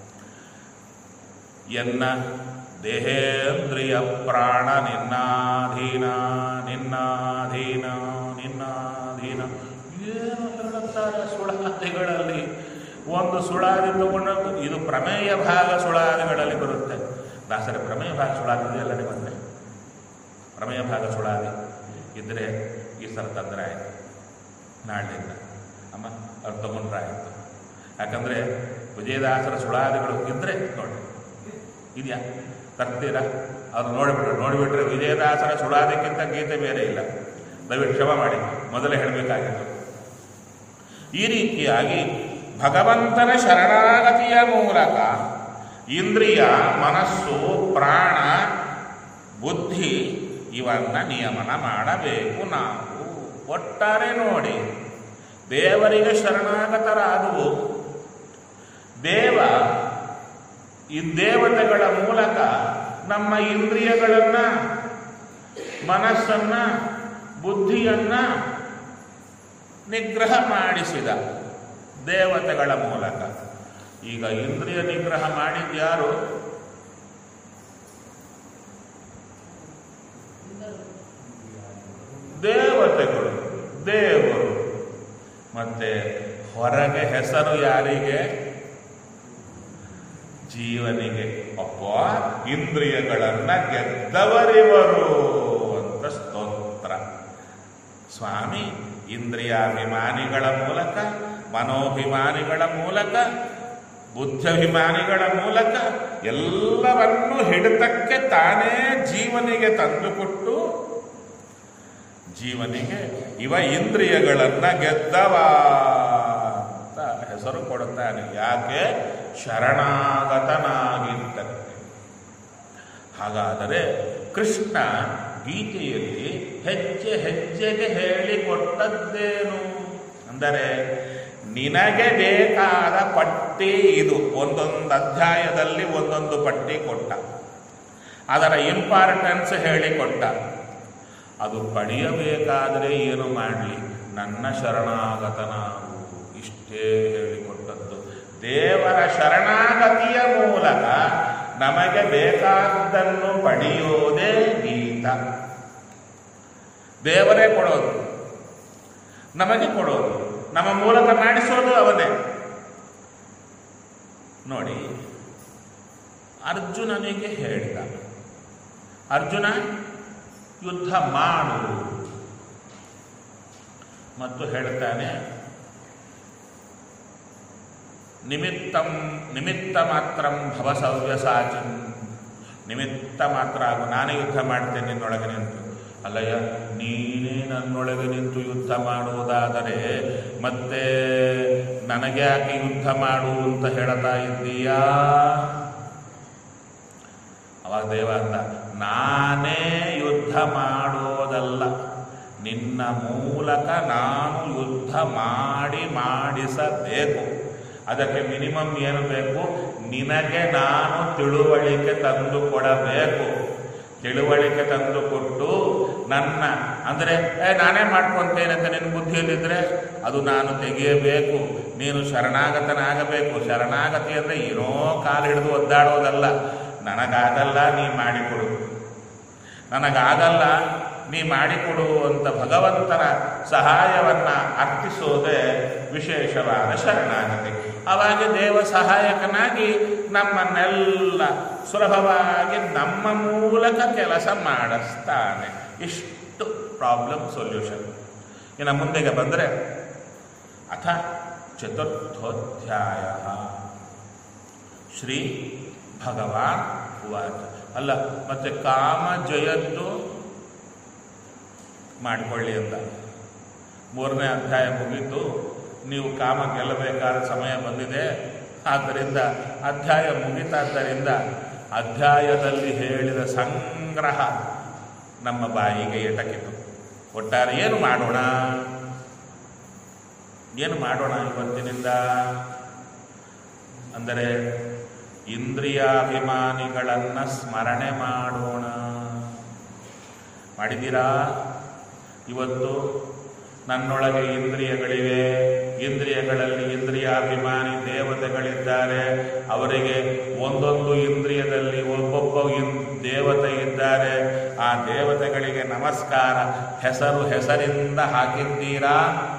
ಎನ್ನ ದೇಹೇಂದ್ರಿಯ ಪ್ರಾಣ ನಿನ್ನಾಧೀನ ನಿನ್ನಾಧೀನ ನಿನ್ನಾಧೀನ ಏನು ಹೇಳುತ್ತಾರೆ ಸುಳಾದಿಗಳಲ್ಲಿ ಒಂದು ಸುಳಾದಿ ತಗೊಂಡು ಇದು ಪ್ರಮೇಯ ಭಾಗ ಸುಳಾದಿಗಳಲ್ಲಿ ಬರುತ್ತೆ ದಾಸರ ಪ್ರಮೇಯ ಭಾಗ ಸುಳಾದಿ ಇದೆಯಲ್ಲ ನಿಮ್ಮಂತೆ ಪ್ರಮೇಯ ಭಾಗ ಸುಳಾದಿ ಇದ್ದರೆ ಈ ಸಲ ತಂದ್ರೆ ಆಯಿತು ನಾಳೆಯಿಂದ ಅಮ್ಮ ಅವ್ರು ತಗೊಂಡ್ರೆ ಆಯಿತು ಯಾಕಂದರೆ ವಿಜಯದಾಸರ ಸುಳಾದಿಗಳು ಇದ್ದರೆ ನೋಡಿ ಇದೆಯಾ ತರ್ತೀರಾ ಅವ್ರು ನೋಡಿಬಿಟ್ರು ನೋಡಿಬಿಟ್ರೆ ವಿಜಯದಾಸರ ಸುಡಾದಕ್ಕಿಂತ ಗೀತೆ ಬೇರೆ ಇಲ್ಲ ದಯವಿಟ್ಟು ಕ್ಷಮ ಮಾಡಿ ಮೊದಲೇ ಹೇಳಬೇಕಾಗಿತ್ತು ಈ ರೀತಿಯಾಗಿ ಭಗವಂತನ ಶರಣಾಗತಿಯ ಮೂಲಕ ಇಂದ್ರಿಯ ಮನಸ್ಸು ಪ್ರಾಣ ಬುದ್ಧಿ ಇವನ್ನ ನಿಯಮನ ಮಾಡಬೇಕು ನಾವು ಒಟ್ಟಾರೆ ನೋಡಿ ದೇವರಿಗೆ ಶರಣಾಗತರಾದುವು ದೇವ ಈ ದೇವತೆಗಳ ಮೂಲಕ ನಮ್ಮ ಇಂದ್ರಿಯಗಳನ್ನ ಮನಸ್ಸನ್ನ ಬುದ್ಧಿಯನ್ನ ನಿಗ್ರಹ ಮಾಡಿಸಿದ ದೇವತೆಗಳ ಮೂಲಕ ಈಗ ಇಂದ್ರಿಯ ನಿಗ್ರಹ ಮಾಡಿದ್ಯಾರು ದೇವತೆಗಳು ದೇವರು ಮತ್ತೆ ಹೊರಗೆ ಹೆಸರು ಯಾರಿಗೆ ಜೀವನಿಗೆ ಅಪ್ಪ ಇಂದ್ರಿಯಗಳನ್ನ ಗೆದ್ದವರಿವರು ಅಂತ ಸ್ತೋತ್ರ ಸ್ವಾಮಿ ಇಂದ್ರಿಯಾಭಿಮಾನಿಗಳ ಮೂಲಕ ಮನೋಭಿಮಾನಿಗಳ ಮೂಲಕ ಬುದ್ಧಾಭಿಮಾನಿಗಳ ಮೂಲಕ ಎಲ್ಲವನ್ನೂ ಹಿಡಿತಕ್ಕೆ ತಾನೇ ಜೀವನಿಗೆ ತಂದುಕೊಟ್ಟು ಜೀವನಿಗೆ ಇವ ಇಂದ್ರಿಯಗಳನ್ನ ಗೆದ್ದವ ಅಂತ ಹೆಸರು ಕೊಡುತ್ತಾನೆ ಯಾಕೆ ಶರಣಾಗತನಾಗಿದ್ದಂತೆ ಹಾಗಾದರೆ ಕೃಷ್ಣ ಗೀತೆಯಲ್ಲಿ ಹೆಜ್ಜೆ ಹೆಜ್ಜೆಗೆ ಹೇಳಿಕೊಟ್ಟದ್ದೇನು ಅಂದರೆ ನಿನಗೆ ಬೇಕಾದ ಪಟ್ಟಿ ಇದು ಒಂದೊಂದು ಅಧ್ಯಾಯದಲ್ಲಿ ಒಂದೊಂದು ಪಟ್ಟಿ ಕೊಟ್ಟ ಅದರ ಇಂಪಾರ್ಟೆನ್ಸ್ ಹೇಳಿಕೊಟ್ಟ ಅದು ಪಡೆಯಬೇಕಾದರೆ ಏನು ಮಾಡಲಿ ನನ್ನ ಶರಣಾಗತನಾಗು ಇಷ್ಟೇ ಹೇಳಿಕೊಟ್ಟದ್ದು ದೇವರ ಶರಣಾಗತಿಯ ಮೂಲಕ ನಮಗೆ ಬೇಕಾದ್ದನ್ನು ಪಡೆಯೋದೇ ಗೀತ ದೇವರೇ ಕೊಡೋದು ನಮಗೆ ಕೊಡೋದು ನಮ್ಮ ಮೂಲಕ ಮಾಡಿಸೋದು ಅವನೇ ನೋಡಿ ಅರ್ಜುನನಿಗೆ ಹೇಳಿದ ಅರ್ಜುನ ಯುದ್ಧ ಮಾಡು ಮತ್ತು ಹೇಳ್ತಾನೆ ನಿಮಿತ್ತಂ ನಿಮಿತ್ತ ಮಾತ್ರಂ ಭವಸವ್ಯಸಾಚಿನ್ ನಿಮಿತ್ತ ಮಾತ್ರ ಆಗು ನಾನೇ ಯುದ್ಧ ಮಾಡ್ತೇನೆ ನಿನ್ನೊಳಗೆ ನಿಂತು ಅಲ್ಲಯ್ಯ ನೀನೇ ನನ್ನೊಳಗೆ ನಿಂತು ಯುದ್ಧ ಮಾಡುವುದಾದರೆ ಮತ್ತೆ ನನಗೆ ಯಾಕೆ ಯುದ್ಧ ಮಾಡು ಅಂತ ಹೇಳ್ತಾ ಇದ್ದೀಯಾ ಅವಾಗ ದೇವ ಅಂದ ನಾನೇ ಯುದ್ಧ ಮಾಡೋದಲ್ಲ ನಿನ್ನ ಮೂಲಕ ನಾನು ಯುದ್ಧ ಮಾಡಿ ಮಾಡಿಸಬೇಕು ಅದಕ್ಕೆ ಮಿನಿಮಮ್ ಏನು ಬೇಕು ನಿನಗೆ ನಾನು ತಿಳುವಳಿಕೆ ತಂದು ಕೊಡಬೇಕು ತಿಳುವಳಿಕೆ ತಂದು ಕೊಟ್ಟು ನನ್ನ ಅಂದರೆ ಏ ನಾನೇ ಮಾಡ್ಕೊಂತೇನೆ ಅಂತ ನಿನ್ನ ಬುದ್ಧಿಯಲ್ಲಿದ್ದರೆ ಅದು ನಾನು ತೆಗೆಯಬೇಕು ನೀನು ಶರಣಾಗತನಾಗಬೇಕು ಶರಣಾಗತಿ ಅಂದರೆ ಏನೋ ಕಾಲು ಹಿಡಿದು ಒದ್ದಾಡೋದಲ್ಲ ನನಗಾಗಲ್ಲ ನೀ ಮಾಡಿಕೊಡು ನನಗಾಗಲ್ಲ ನೀ ಮಾಡಿಕೊಡು ಅಂತ ಭಗವಂತನ ಸಹಾಯವನ್ನ ಅರ್ಥಿಸೋದೇ ವಿಶೇಷವಾದ ಶರಣಾಗತಿ ಅವಾಗ ದೇವ ಸಹಾಯಕನಾಗಿ ನಮ್ಮನ್ನೆಲ್ಲ ಸುಲಭವಾಗಿ ನಮ್ಮ ಮೂಲಕ ಕೆಲಸ ಮಾಡಿಸ್ತಾನೆ ಇಷ್ಟು ಪ್ರಾಬ್ಲಮ್ ಸೊಲ್ಯೂಷನ್ ಇನ್ನು ಮುಂದೆಗೆ ಬಂದರೆ ಅಥ ಚತುರ್ಥೋಧ್ಯಾಯ ಶ್ರೀ ಭಗವಾನ್ ಉವಾಚ ಅಲ್ಲ ಮತ್ತೆ ಕಾಮ ಜಯದ್ದು ಮಾಡಿಕೊಳ್ಳಿ ಅಂತ ಮೂರನೇ ಅಧ್ಯಾಯ ಮುಗಿತು ನೀವು ಕಾಮ ಗೆಲ್ಲಬೇಕಾದ ಸಮಯ ಬಂದಿದೆ ಆದ್ದರಿಂದ ಅಧ್ಯಾಯ ಮುಗಿತಾದ್ದರಿಂದ ಅಧ್ಯಾಯದಲ್ಲಿ ಹೇಳಿದ ಸಂಗ್ರಹ ನಮ್ಮ ಬಾಯಿಗೆ ಎಟಕಿತು ಒಟ್ಟಾರೆ ಏನು ಮಾಡೋಣ ಏನು ಮಾಡೋಣ ಇವತ್ತಿನಿಂದ ಅಂದರೆ ಇಂದ್ರಿಯಾಭಿಮಾನಿಗಳನ್ನು ಸ್ಮರಣೆ ಮಾಡೋಣ ಮಾಡಿದ್ದೀರಾ ಇವತ್ತು ನನ್ನೊಳಗೆ ಇಂದ್ರಿಯಗಳಿವೆ ಇಂದ್ರಿಯಗಳಲ್ಲಿ ಇಂದ್ರಿಯಾಭಿಮಾನಿ ದೇವತೆಗಳಿದ್ದಾರೆ ಅವರಿಗೆ ಒಂದೊಂದು ಇಂದ್ರಿಯದಲ್ಲಿ ಒಬ್ಬೊಬ್ಬ ಇನ್ ದೇವತೆ ಇದ್ದಾರೆ ಆ ದೇವತೆಗಳಿಗೆ ನಮಸ್ಕಾರ ಹೆಸರು ಹೆಸರಿಂದ ಹಾಕಿದ್ದೀರಾ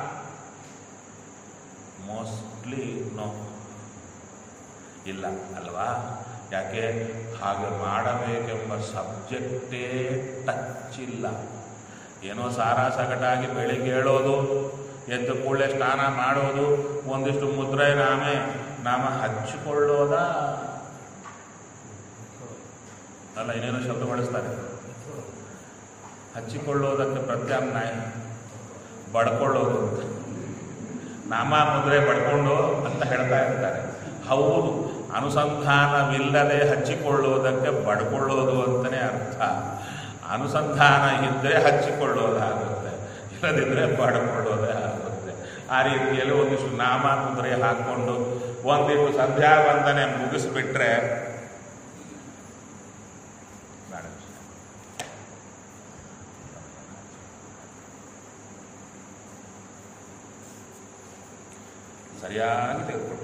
ಮೋಸ್ಟ್ಲಿ ನೋ ಇಲ್ಲ ಅಲ್ವಾ ಯಾಕೆ ಹಾಗೆ ಮಾಡಬೇಕೆಂಬ ಸಬ್ಜೆಕ್ಟೇ ಟಚ್ ಇಲ್ಲ ಏನೋ ಸಾರ ಸಗಟಾಗಿ ಬೆಳಿಗ್ಗೆ ಹೇಳೋದು ಎದ್ದು ಕೂಡಲೇ ಸ್ನಾನ ಮಾಡೋದು ಒಂದಿಷ್ಟು ಮುದ್ರೆ ನಾಮೆ ನಾಮ ಹಚ್ಚಿಕೊಳ್ಳೋದ ಅಲ್ಲ ಏನೇನೋ ಶಬ್ದ ಬಳಸ್ತಾರೆ ಹಚ್ಚಿಕೊಳ್ಳೋದಕ್ಕೆ ಪ್ರತ್ಯಾಮ್ನಾಯ ಬಡ್ಕೊಳ್ಳೋದು ಅಂತ ನಾಮ ಮುದ್ರೆ ಬಡ್ಕೊಂಡು ಅಂತ ಹೇಳ್ತಾ ಇರ್ತಾರೆ ಹೌದು ಅನುಸಂಧಾನವಿಲ್ಲದೆ ಹಚ್ಚಿಕೊಳ್ಳುವುದಕ್ಕೆ ಬಡ್ಕೊಳ್ಳೋದು ಅಂತಲೇ ಅರ್ಥ ಅನುಸಂಧಾನ ಇದ್ದರೆ ಹಚ್ಚಿಕೊಳ್ಳೋದಾಗುತ್ತೆ ಇಲ್ಲದಿದ್ದರೆ ಬಡ್ಕೊಳ್ಳೋದೇ ಆಗುತ್ತೆ ಆ ರೀತಿಯಲ್ಲಿ ಒಂದಿಷ್ಟು ನಾಮ ಮುದ್ರೆ ಹಾಕ್ಕೊಂಡು ಒಂದಿಷ್ಟು ಸಂಧ್ಯಾ ವಂದನೆ ಮುಗಿಸ್ಬಿಟ್ರೆ ಬೇಡ. ಸರಿಯಾಗಿ ತೆಗೆದುಕೊಂಡು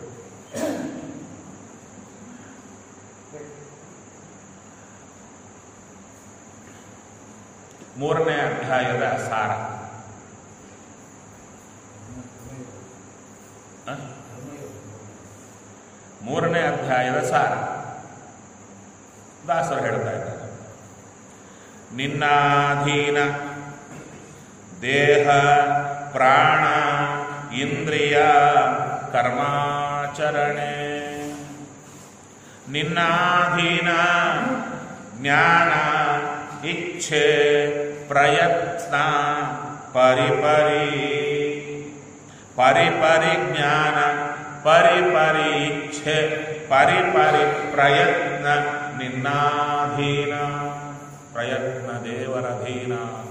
ಮೂರನೇ ಅಧ್ಯಾಯದ ಸಾರ ಹ? ಮೂರನೇ ಅಧ್ಯಾಯದ ಸಾರ ದಾಸರು ಹೇಳ್ತಾ ಇದ್ದಾರೆ ನಿನ್ನಾಧೀನ ದೇಹ ಪ್ರಾಣ ಇಂದ್ರಿಯ ಕರ್ಮಾಚರಣೆ ನಿನ್ನಾಧೀನ ಜ್ಞಾನ ಇಚ್ಛೆ ಪ್ರಯತ್ನ ಪರಿಪರಿ ಪರಿಪರಿ ಜ್ಞಾನ ಪರಿಪರಿ ಇಚ್ಛೆ ಪರಿಪರಿ ಪ್ರಯತ್ನ ನಿನ್ನಾಧೀನ ಪ್ರಯತ್ನ ದೇವರಧೀನ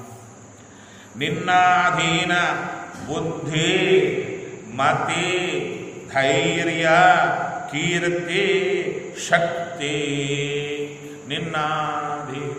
ನಿನ್ನಾಧೀನ ಬುದ್ಧಿ ಮತಿ ಧೈರ್ಯ ಕೀರ್ತಿ ಶಕ್ತಿ ನಿನ್ನಾಧೀನ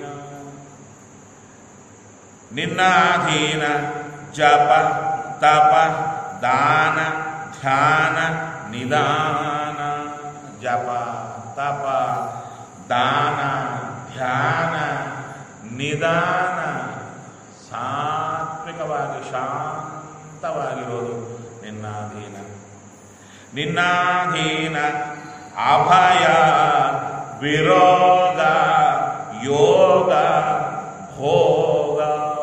ನಿನ್ನಾಧೀನ ಜಪ ತಪ ದಾನ ಧ್ಯಾನ ನಿದಾನ ಜಪ ತಪ ದಾನ ಧ್ಯಾನ ನಿದಾನ ಸಾತ್ವಿಕವಾಗಿ ಶಾಂತವಾಗಿರೋದು ನಿನ್ನಾಧೀನ ನಿನ್ನಾಧೀನ ಅಭಯ ವಿರೋಗ ಯೋಗ ಭೋಗ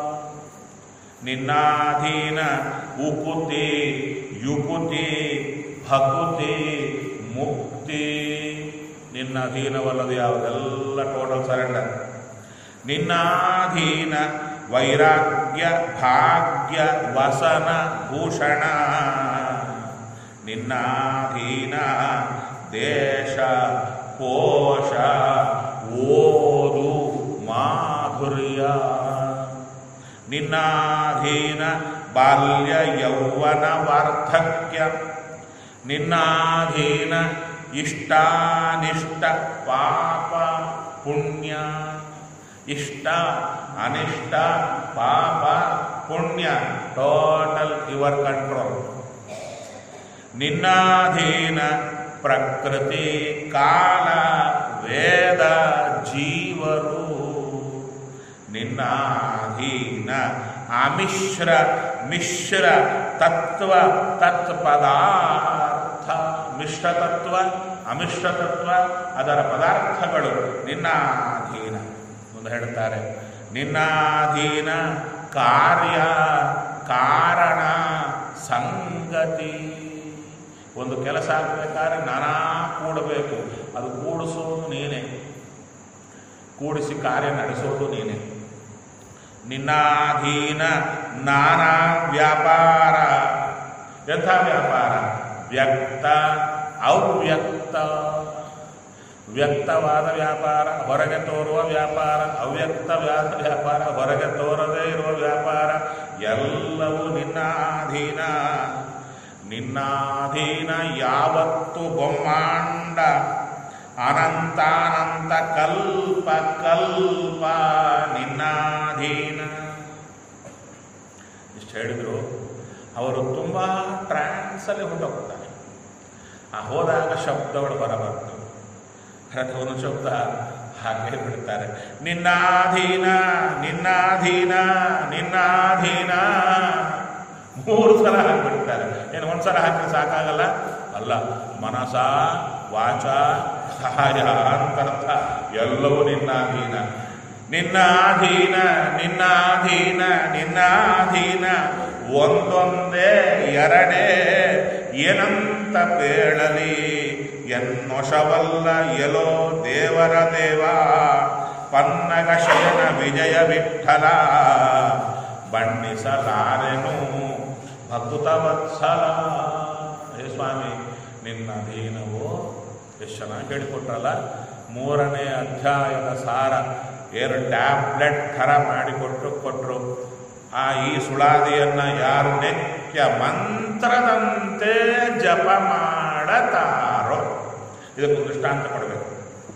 ನಿನ್ನಾಧೀನ ಉಕುತಿ ಯುಕುತಿ ಭಕುತಿ ಮುಕ್ತಿ ನಿನ್ನ ಅಧೀನವಲ್ಲದ ಯಾವುದೆಲ್ಲ ಟೋಟಲ್ ಸರೆಂಡರ್ ನಿನ್ನಾಧೀನ ವೈರಾಗ್ಯ ಭಾಗ್ಯ ವಸನ ಭೂಷಣ ನಿನ್ನಾಧೀನ ದೇಶ ಕೋಶ ಓದು ಮಾಧುರ್ಯ ನಿನ್ನಾಧೀನ ಬಾಲ್ಯ ಯೌವನ ವಾರ್ಧಕ್ಯ ನಿನ್ನಾಧೀನ ಇಷ್ಟಾನಿಷ್ಟ ಪಾಪ ಪುಣ್ಯ ಇಷ್ಟ ಅನಿಷ್ಟ ಪಾಪ ಪುಣ್ಯ ಟೋಟಲ್ ಯುವರ್ ಕಂಟ್ರೋಲ್ ನಿನ್ನಾಧೀನ ಪ್ರಕೃತಿ ಕಾಲ ವೇದ ಜೀವರು ನಿನ್ನಾಧೀನ ಅಮಿಶ್ರ ಮಿಶ್ರ ತತ್ವ ತತ್ಪದಾರ್ಥ ಮಿಶ್ರ ತತ್ವ ಅಮಿಶ್ರ ತತ್ವ ಅದರ ಪದಾರ್ಥಗಳು ನಿನ್ನಾಧೀನ ಮುಂದೆ ಹೇಳ್ತಾರೆ ನಿನ್ನಾಧೀನ ಕಾರ್ಯ ಕಾರಣ ಸಂಗತಿ ಒಂದು ಕೆಲಸ ಆಗಬೇಕಾದ್ರೆ ನಾನಾ ಕೂಡಬೇಕು ಅದು ಕೂಡಿಸೋದು ನೀನೇ ಕೂಡಿಸಿ ಕಾರ್ಯ ನಡೆಸೋದು ನೀನೇ ನಿನ್ನಾಧೀನ ನಾನಾ ವ್ಯಾಪಾರ ಎಂಥ ವ್ಯಾಪಾರ ವ್ಯಕ್ತ ಅವ್ಯಕ್ತ ವ್ಯಕ್ತವಾದ ವ್ಯಾಪಾರ ಹೊರಗೆ ತೋರುವ ವ್ಯಾಪಾರ ಅವ್ಯಕ್ತವಾದ ವ್ಯಾಪಾರ ಹೊರಗೆ ತೋರದೇ ಇರುವ ವ್ಯಾಪಾರ ಎಲ್ಲವೂ ನಿನ್ನಾಧೀನ ನಿನ್ನಾಧೀನ ಯಾವತ್ತು ಬೊಮ್ಮಾಂಡ ಅನಂತಾನಂತ ಕಲ್ಪ ಕಲ್ಪ ನಿನ್ನಾಧೀನ ಇಷ್ಟು ಹೇಳಿದ್ರು ಅವರು ತುಂಬ ಟ್ರಾನ್ಸಲ್ಲಿ ಹೊಂಟೋಗ್ತಾರೆ ಆ ಹೋದಾಗ ಶಬ್ದಗಳು ಹೊರಬರ್ತವೆ ಅದಕ್ಕೆ ಒಂದು ಶಬ್ದ ಹಾಗೆ ಬಿಡ್ತಾರೆ ನಿನ್ನಾಧೀನ ನಿನ್ನಾಧೀನ ನಿನ್ನಾಧೀನ ಮೂರು ಸಲ ಹಾಕ್ಬಿಡ್ತಾರೆ ಏನು ಒಂದ್ಸಲ ಹಾಕಿ ಸಾಕಾಗಲ್ಲ ಅಲ್ಲ ಮನಸ ವಾಚ ಕಾಯ ಅಂತರ್ಥ ಎಲ್ಲವೂ ನಿನ್ನಾಧೀನ ನಿನ್ನಾಧೀನ ನಿನ್ನಾಧೀನ ನಿನ್ನಾಧೀನ ಒಂದೊಂದೇ ಎರಡೇ ಏನಂತ ಬೇಳಲಿ ಎನ್ನೊಶವಲ್ಲ ಎಲೋ ದೇವರ ದೇವ ಪನ್ನಗ ಶಯನ ವಿಜಯ ವಿಠಲ ಬಣ್ಣಿಸಲಾರೆನು ಭಕ್ತ ವತ್ಸಲ ಹೇ ಸ್ವಾಮಿ ನಿನ್ನ ಅಧೀನವು ಎಷ್ಟು ಚೆನ್ನಾಗಿ ಹೇಳಿಕೊಟ್ರಲ್ಲ ಮೂರನೇ ಅಧ್ಯಾಯದ ಸಾರ ಏನು ಟ್ಯಾಬ್ಲೆಟ್ ಥರ ಮಾಡಿಕೊಟ್ಟು ಕೊಟ್ಟರು ಆ ಈ ಸುಳಾದಿಯನ್ನ ಯಾರು ನಿತ್ಯ ಮಂತ್ರದಂತೆ ಜಪ ಮಾಡತಾರೋ ಇದಕ್ಕೆ ದೃಷ್ಟಾಂತ ಕೊಡಬೇಕು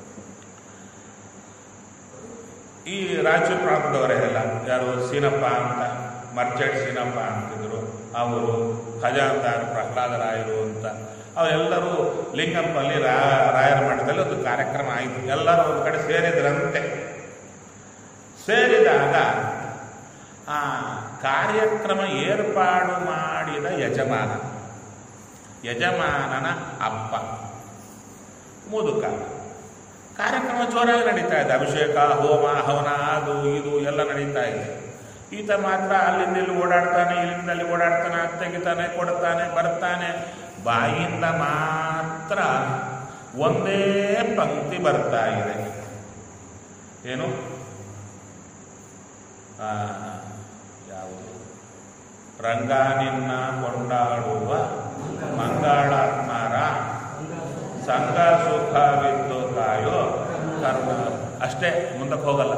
ಈ ರಾಯಚೂರು ಪ್ರಾಂತದವರೆಲ್ಲ ಯಾರು ಸೀನಪ್ಪ ಅಂತ ಮರ್ಚೆಟ್ ಸೀನಪ್ಪ ಅಂತಿದ್ರು ಅವರು ಖಜಾಂದಾರ್ ಪ್ರಹ್ಲಾದರಾಯರು ಅಂತ ಅವರೆಲ್ಲರೂ ಲಿಂಗಪ್ಪಲ್ಲಿ ರಾ ರಾಯರ ಮಠದಲ್ಲಿ ಒಂದು ಕಾರ್ಯಕ್ರಮ ಆಯಿತು ಎಲ್ಲರೂ ಒಂದು ಕಡೆ ಸೇರಿದ್ರಂತೆ ಸೇರಿದಾಗ ಆ ಕಾರ್ಯಕ್ರಮ ಏರ್ಪಾಡು ಮಾಡಿದ ಯಜಮಾನ ಯಜಮಾನನ ಅಪ್ಪ ಮುದುಕ ಕಾರ್ಯಕ್ರಮ ಜೋರಾಗಿ ನಡೀತಾ ಇದೆ ಅಭಿಷೇಕ ಹೋಮ ಹವನ ಅದು ಇದು ಎಲ್ಲ ನಡೀತಾ ಇದೆ ಈತ ಮಾತ್ರ ಅಲ್ಲಿಂದ ಇಲ್ಲಿ ಓಡಾಡ್ತಾನೆ ಇಲ್ಲಿಂದ ಅಲ್ಲಿ ಓಡಾಡ್ತಾನೆ ಅದ್ ತೆಗಿತಾನೆ ಕೊಡ್ತಾನೆ ಬರ್ತಾನೆ ಬಾಯಿಂದ ಮಾತ್ರ ಒಂದೇ ಪಂಕ್ತಿ ಬರ್ತಾ ಇದೆ ಏನು ಆ, ಯಾವುದು ರಂಗ ನಿನ್ನ ಕೊಂಡಾಡುವ ಮಂಗಳಾತ್ಮರ ಸಂಘ ಸುಖವಿದ್ದು ಕಾಯೋ ಕರ್ಮ ಅಷ್ಟೇ ಮುಂದಕ್ಕೆ ಹೋಗಲ್ಲ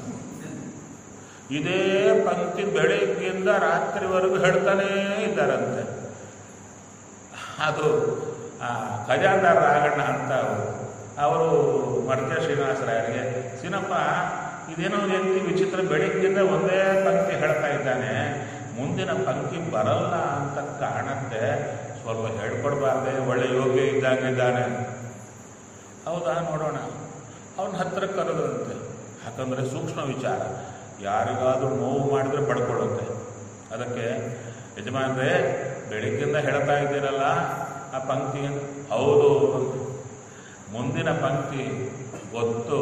ಇದೇ ಪಂಕ್ತಿ ಬೆಳಿಗ್ಗೆಯಿಂದ ರಾತ್ರಿವರೆಗೂ ಹೇಳ್ತಾನೇ ಇದ್ದಾರಂತೆ ಅದು ಆ, ಖಜಾಂದಾರ ರಾಗಣ್ಣ ಅಂತ ಅವರು ಅವರು ಮರ್ತ್ಯ ಶ್ರೀನಿವಾಸರಾಯರಿಗೆ ಸಿನಪ್ಪ ಇದೇನೋ ವ್ಯಕ್ತಿ ವಿಚಿತ್ರ ಬೆಳಿಗ್ಗೆಯಿಂದ ಒಂದೇ ಪಂಕ್ತಿ ಹೇಳ್ತಾ ಇದ್ದಾನೆ ಮುಂದಿನ ಪಂಕ್ತಿ ಬರಲ್ಲ ಅಂತ ಕಾಣುತ್ತೆ ಸ್ವಲ್ಪ ಹೇಳ್ಕೊಡ್ಬಾರ್ದೆ ಒಳ್ಳೆ ಯೋಗ್ಯ ಇದ್ದಾಗಿದ್ದಾನೆ ಹೌದಾ ನೋಡೋಣ ಅವನ ಹತ್ರ ಕರೆದ್ರಂತೆ ಯಾಕಂದರೆ ಸೂಕ್ಷ್ಮ ವಿಚಾರ ಯಾರಿಗಾದ್ರೂ ನೋವು ಮಾಡಿದ್ರೆ ಪಡ್ಕೊಳ್ಳುತ್ತೆ ಅದಕ್ಕೆ ಯಜಮಾನ್ರೆ ಬೆಳಿಗ್ಗೆಯಿಂದ ಹೇಳ್ತಾ ಇದ್ದೀರಲ್ಲ ಆ ಪಂಕ್ತಿ ಹೌದು ಮುಂದಿನ ಪಂಕ್ತಿ ಗೊತ್ತು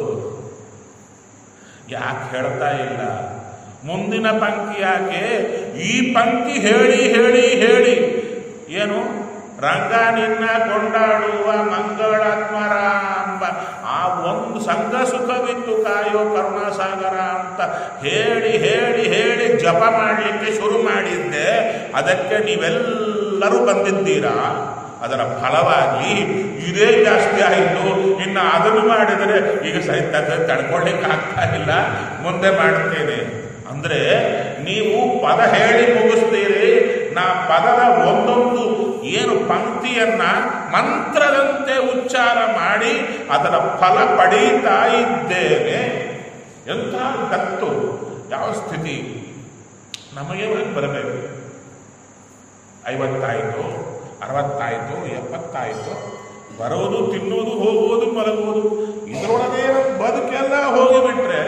ಯಾಕೆ ಹೇಳ್ತಾ ಇಲ್ಲ ಮುಂದಿನ ಪಂಕ್ತಿ ಯಾಕೆ ಈ ಪಂಕ್ತಿ ಹೇಳಿ ಹೇಳಿ ಹೇಳಿ ಏನು ರಂಗ ನಿನ್ನ ಕೊಂಡಾಡುವ ಮಂಗಳಾತ್ಮರ ಎಂಬ ಆ ಒಂದು ಸಂಘ ಸುಖವಿತ್ತು ಕಾಯೋ ಕರುಣಾಸಾಗರ ಅಂತ ಹೇಳಿ ಹೇಳಿ ಹೇಳಿ ಜಪ ಮಾಡಲಿಕ್ಕೆ ಶುರು ಮಾಡಿದ್ದೆ ಅದಕ್ಕೆ ನೀವೆಲ್ಲರೂ ಬಂದಿದ್ದೀರಾ ಅದರ ಫಲವಾಗಿ ಇದೇ ಜಾಸ್ತಿ ಆಯಿತು ಇನ್ನು ಅದನ್ನು ಮಾಡಿದರೆ ಈಗ ಸಹಿತ ತಡ್ಕೊಳ್ಳಿಕ್ಕೆ ಆಗ್ತಾ ಇಲ್ಲ ಮುಂದೆ ಮಾಡ್ತೇನೆ ಅಂದ್ರೆ ನೀವು ಪದ ಹೇಳಿ ಮುಗಿಸ್ತೀರಿ ನಾ ಪದದ ಒಂದೊಂದು ಏನು ಪಂಕ್ತಿಯನ್ನ ಮಂತ್ರದಂತೆ ಉಚ್ಚಾರ ಮಾಡಿ ಅದರ ಫಲ ಪಡೀತಾ ಇದ್ದೇನೆ ಎಂಥ ಗತ್ತು ಯಾವ ಸ್ಥಿತಿ ನಮಗೆ ಬರಬೇಕು ಐವತ್ತಾಯಿತು ಅರವತ್ತಾಯಿತು ಎಪ್ಪತ್ತಾಯಿತು ಬರೋದು ತಿನ್ನೋದು ಹೋಗುವುದು ಮಲಗುವುದು ಇದರೊಳಗೆ ನಮ್ಮ ಬದುಕೆಲ್ಲ ಹೋಗಿಬಿಟ್ರೆ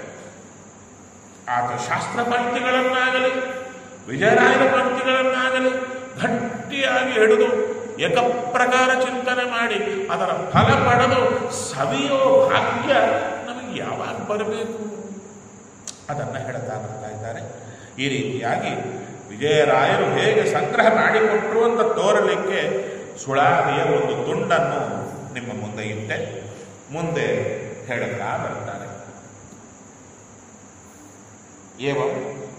ಆತ ಶಾಸ್ತ್ರ ಪಂಕ್ತಿಗಳನ್ನಾಗಲಿ ವಿಜಯರಾಯನ ಪಂಕ್ತಿಗಳನ್ನಾಗಲಿ ಗಟ್ಟಿಯಾಗಿ ಹಿಡಿದು ಏಕಪ್ರಕಾರ ಚಿಂತನೆ ಮಾಡಿ ಅದರ ಫಲ ಪಡೆದು ಸವಿಯೋ ಭಾಗ್ಯ ನಮಗೆ ಯಾವಾಗ ಬರಬೇಕು ಅದನ್ನು ಹೇಳ್ತಾ ಬರ್ತಾ ಇದ್ದಾರೆ ಈ ರೀತಿಯಾಗಿ ವಿಜಯರಾಯರು ಹೇಗೆ ಸಂಗ್ರಹ ಮಾಡಿಕೊಟ್ರು ಅಂತ ತೋರಲಿಕ್ಕೆ ಸುಳಾದಿಯ ಒಂದು ತುಂಡನ್ನು ನಿಮ್ಮ ಮುಂದೆ ಇಟ್ಟೆ ಮುಂದೆ ಹೇಳುತ್ತಾ ಬರ್ತಾರೆ ಏವಂ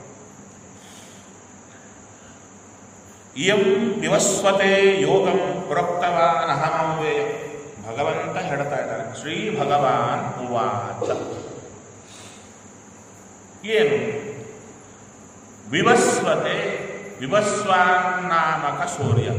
ಇಯಂ ವಿವಸ್ವತೆ ಯೋಗಂ ಪ್ರೋಕ್ತವಾನ್ ಅಹಮವ್ಯಯ ಭಗವಂತ ಹೇಳ್ತಾ ಇದ್ದಾರೆ ಶ್ರೀ ಭಗವಾನ್ ಉವಾಚ ಏನು ವಿವಸ್ವತೆ ವಿವಸ್ವಾನ್ನಾಮಕ ಸೂರ್ಯ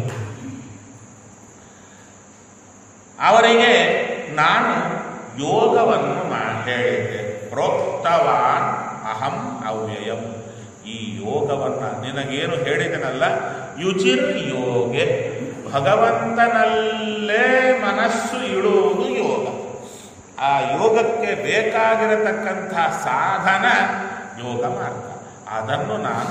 ಅವರಿಗೆ ನಾನು ಯೋಗವನ್ನು ಮಾ ಹೇಳಿದ್ದೆ ಪ್ರೋಕ್ತವಾನ್ ಅಹಂ ಅವ್ಯಯಂ ಈ ಯೋಗವನ್ನ ನಿನಗೇನು ಹೇಳಿದನಲ್ಲ ಯುಚಿರ್ ಯೋಗೆ ಭಗವಂತನಲ್ಲೇ ಮನಸ್ಸು ಇಡುವುದು ಯೋಗ ಆ ಯೋಗಕ್ಕೆ ಬೇಕಾಗಿರತಕ್ಕಂಥ ಸಾಧನ ಯೋಗ ಮಾರ್ಗ ಅದನ್ನು ನಾನು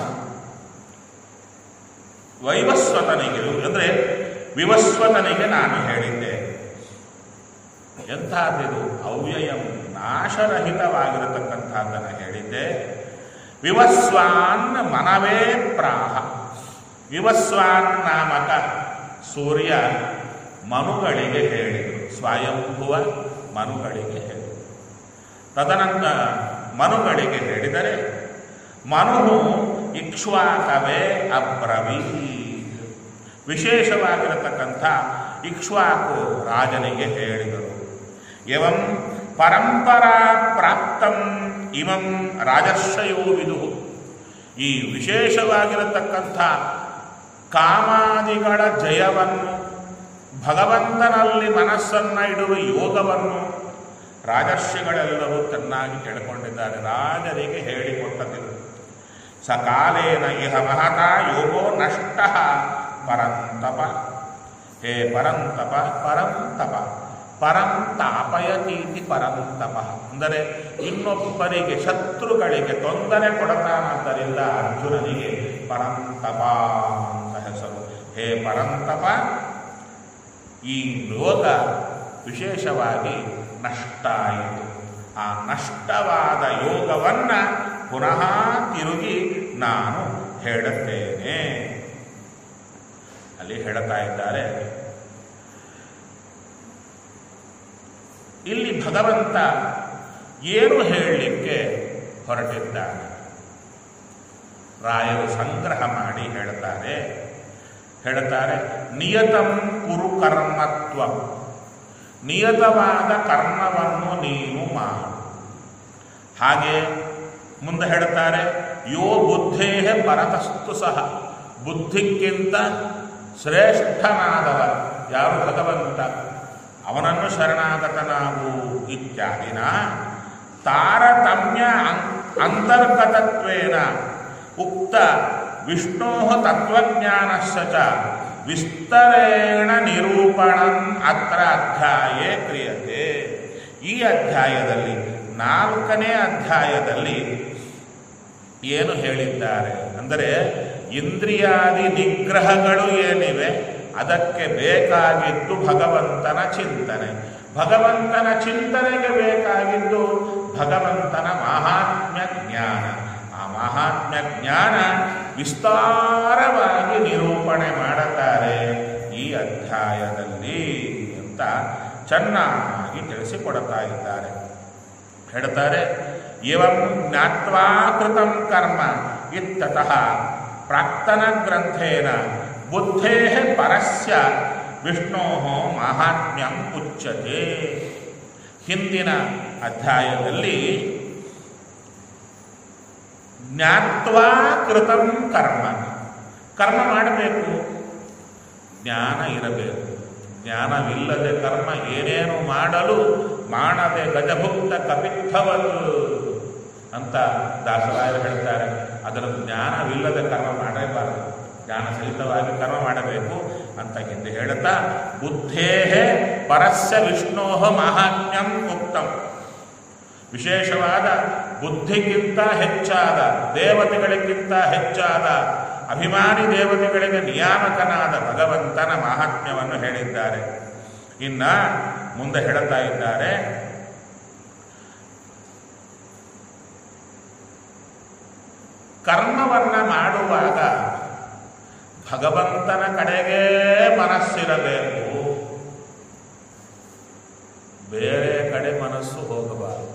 ವೈವಸ್ವತನಿಗೆ ಅಂದರೆ ವಿವಸ್ವತನಿಗೆ ನಾನು ಹೇಳಿದ್ದೆ ಎಂಥದ್ದಿದು ಅವ್ಯಯಂ ನಾಶರಹಿತವಾಗಿರತಕ್ಕಂಥದ್ದನ್ನು ಹೇಳಿದ್ದೆ ವಿವಸ್ವಾನ್ ಮನವೇ ಪ್ರಾಹ ವಿವಸ್ವಾನ್ ನಾಮಕ ಸೂರ್ಯ ಮನುಗಳಿಗೆ ಹೇಳಿದರು ಸ್ವಯಂಭುವ ಮನುಗಳಿಗೆ ಹೇಳಿದರು ತದನಂತರ ಮನುಗಳಿಗೆ ಹೇಳಿದರೆ ಮನು ಇಕ್ಷ್ವಾಕವೇ ಅಬ್ರವೀ ವಿಶೇಷವಾಗಿರತಕ್ಕಂಥ ಇಕ್ಷ್ವಾಕು ರಾಜನಿಗೆ ಹೇಳಿದರು ಎವಂ ಪರಂಪರಾ ಪ್ರಾಪ್ತಂ ಇಮಂ ರಾಜರ್ಷಯೋ ವಿದು ಈ ವಿಶೇಷವಾಗಿರತಕ್ಕಂಥ ಕಾಮಾದಿಗಳ ಜಯವನ್ನು ಭಗವಂತನಲ್ಲಿ ಮನಸ್ಸನ್ನ ಇಡುವ ಯೋಗವನ್ನು ರಾಜರ್ಷಿಗಳೆಲ್ಲರೂ ಚೆನ್ನಾಗಿ ತಿಳ್ಕೊಂಡಿದ್ದಾರೆ ರಾಜರಿಗೆ ಹೇಳಿಕೊಟ್ಟದಿಲ್ಲ ಸಕಾಲೇನ ಇಹ ಮಹತ ಯೋಗೋ ನಷ್ಟ ಪರಂತಪ ಹೇ ಪರಂತಪ ಪರಂತಪ ಪರಂತಾಪಯತೀತಿ ಪರಂತಪ ಅಂದರೆ ಇನ್ನೊಬ್ಬರಿಗೆ ಶತ್ರುಗಳಿಗೆ ತೊಂದರೆ ಕೊಡತಾನಾದ್ದರಿಂದ ಅರ್ಜುನನಿಗೆ ಪರಂತಪ ಅಂತ ಹೆಸರು ಹೇ ಪರಂತಪ ಈ ಲೋಕ ವಿಶೇಷವಾಗಿ ನಷ್ಟ ಆಯಿತು ಆ ನಷ್ಟವಾದ ಯೋಗವನ್ನ ಪುನಃ ತಿರುಗಿ ನಾನು ಹೇಳುತ್ತೇನೆ ಅಲ್ಲಿ ಹೇಳ್ತಾ ಇದ್ದಾರೆ ಇಲ್ಲಿ ಭಗವಂತ ಏನು ಹೇಳಲಿಕ್ಕೆ ಹೊರಟಿದ್ದಾನೆ ರಾಯರು ಸಂಗ್ರಹ ಮಾಡಿ ಹೇಳ್ತಾರೆ ಹೇಳ್ತಾರೆ ನಿಯತಂ ಕುರು ಕರ್ಮತ್ವ ನಿಯತವಾದ ಕರ್ಮವನ್ನು ನೀನು ಮಾಡು ಹಾಗೆ ಮುಂದೆ ಹೇಳ್ತಾರೆ ಯೋ ಬುದ್ಧೇ ಪರತಸ್ತು ಸಹ ಬುದ್ಧಿಕ್ಕಿಂತ ಶ್ರೇಷ್ಠನಾದವ ಯಾರು ಭಗವಂತ ಅವನನ್ನು ಶರಣಾಗತನಾಗು ಇತ್ಯಾದಿನ ತಾರತಮ್ಯ ಅಂ- ಅಂತರ್ಗತತ್ವೇನ ಉಕ್ತ ವಿಷ್ಣೋ ತತ್ವಜ್ಞಾನಸ್ಯ ಚ ವಿಸ್ತರೇಣ ನಿರೂಪಣಂ ಅತ್ರ ಅಧ್ಯಾಯೇ ಕ್ರಿಯತೆ ಈ ಅಧ್ಯಾಯದಲ್ಲಿ ನಾಲ್ಕನೇ ಅಧ್ಯಾಯದಲ್ಲಿ ಏನು ಹೇಳಿದ್ದಾರೆ ಅಂದರೆ ಇಂದ್ರಿಯಾದಿ ನಿಗ್ರಹಗಳು ಏನಿವೆ ಅದಕ್ಕೆ ಬೇಕಾಗಿದ್ದು ಭಗವಂತನ ಚಿಂತನೆ ಭಗವಂತನ ಚಿಂತನೆಗೆ ಬೇಕಾಗಿದ್ದು ಭಗವಂತನ ಮಹಾತ್ಮ್ಯ ಜ್ಞಾನ ಆ ಮಹಾತ್ಮ್ಯ ಜ್ಞಾನ ವಿಸ್ತಾರವಾಗಿ ನಿರೂಪಣೆ ಮಾಡುತ್ತಾರೆ ಈ ಅಧ್ಯಾಯದಲ್ಲಿ ಅಂತ ಚೆನ್ನಾಗಿ ತಿಳಿಸಿಕೊಡುತ್ತಾ ಇದ್ದಾರೆ ಹೇಳ್ತಾರೆ ಇವಂ ಜ್ಞಾತ್ವಾ ಕೃತಂ ಕರ್ಮ ಇತ್ತತಃ ಪ್ರಾಕ್ತನ ಗ್ರಂಥೇನ ಬುದ್ಧೇ ಪರಸ್ಯ ವಿಷ್ಣೋ ಮಾಹಾತ್ಮ್ಯಂ ಉಚ್ಯತೆ ಹಿಂದಿನ ಅಧ್ಯಾಯದಲ್ಲಿ ಜ್ಞಾತ್ವಾ ಕೃತಂ ಕರ್ಮ ಕರ್ಮ ಮಾಡಬೇಕು ಜ್ಞಾನ ಇರಬೇಕು ಜ್ಞಾನವಿಲ್ಲದೆ ಕರ್ಮ ಏನೇನು ಮಾಡಲು ಮಾಡದೆ ಗಜಭುಕ್ತ ಕಪಿತ್ಥವಲ್ ಅಂತ ದಾಸರಾಯರು ಹೇಳ್ತಾರೆ ಅದರ ಜ್ಞಾನವಿಲ್ಲದೆ ಕರ್ಮ ಮಾಡಲೇಬಾರದು ಜ್ಞಾನ ಸಹಿತವಾಗಿ ಕರ್ಮ ಮಾಡಬೇಕು ಅಂತ ಹಿಂದೆ ಹೇಳುತ್ತಾ ಬುದ್ಧೇ ಪರಸ್ಯ ವಿಷ್ಣೋ ಮಹಾತ್ಮ್ಯಂ ಉಕ್ತಂ ವಿಶೇಷವಾದ ಬುದ್ಧಿಗಿಂತ ಹೆಚ್ಚಾದ ದೇವತೆಗಳಿಗಿಂತ ಹೆಚ್ಚಾದ ಅಭಿಮಾನಿ ದೇವತೆಗಳಿಗೆ ನಿಯಾಮಕನಾದ ಭಗವಂತನ ಮಹಾತ್ಮ್ಯವನ್ನು ಹೇಳಿದ್ದಾರೆ ಇನ್ನ ಮುಂದೆ ಹೇಳುತ್ತಾ ಇದ್ದಾರೆ ಕರ್ಮವನ್ನ ಮಾಡುವಾಗ ಭಗವಂತನ ಕಡೆಗೇ ಮನಸ್ಸಿರಬೇಕು ಬೇರೆ ಕಡೆ ಮನಸ್ಸು ಹೋಗಬಾರದು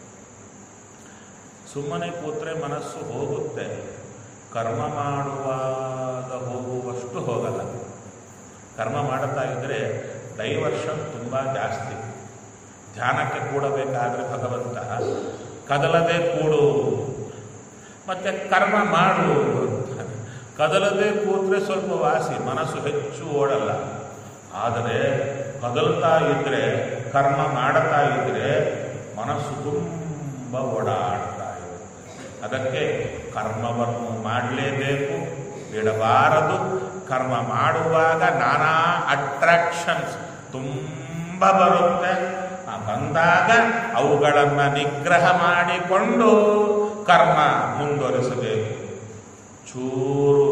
ಸುಮ್ಮನೆ ಕೂತ್ರೆ ಮನಸ್ಸು ಹೋಗುತ್ತೆ ಕರ್ಮ ಮಾಡುವಾಗ ಹೋಗುವಷ್ಟು ಹೋಗಲ್ಲ ಕರ್ಮ ಮಾಡುತ್ತಾ ಇದ್ದರೆ ಡೈವರ್ಷನ್ ತುಂಬ ಜಾಸ್ತಿ ಧ್ಯಾನಕ್ಕೆ ಕೂಡಬೇಕಾದ್ರೆ ಭಗವಂತ ಕದಲದೆ ಕೂಡು ಮತ್ತೆ ಕರ್ಮ ಮಾಡು ಅಂತಾನೆ. ಕದಲದೆ ಕೂತ್ರೆ ಸ್ವಲ್ಪ ವಾಸಿ ಮನಸ್ಸು ಹೆಚ್ಚು ಓಡಲ್ಲ ಆದರೆ ಕದಲ್ತಾ ಇದ್ರೆ ಕರ್ಮ ಮಾಡುತ್ತಾ ಇದ್ರೆ ಮನಸ್ಸು ತುಂಬ ಓಡಾಡ್ತಾ ಇರುತ್ತೆ ಅದಕ್ಕೆ ಕರ್ಮವನ್ನು ಮಾಡಲೇಬೇಕು ಬಿಡಬಾರದು ಕರ್ಮ ಮಾಡುವಾಗ ನಾನಾ ಅಟ್ರಾಕ್ಷನ್ಸ್ ತುಂಬ ಬರುತ್ತೆ ಆ ಬಂದಾಗ ಅವುಗಳನ್ನು ನಿಗ್ರಹ ಮಾಡಿಕೊಂಡು ಕರ್ಮ ಮುಂದುವರಿಸಬೇಕು ಚೂರು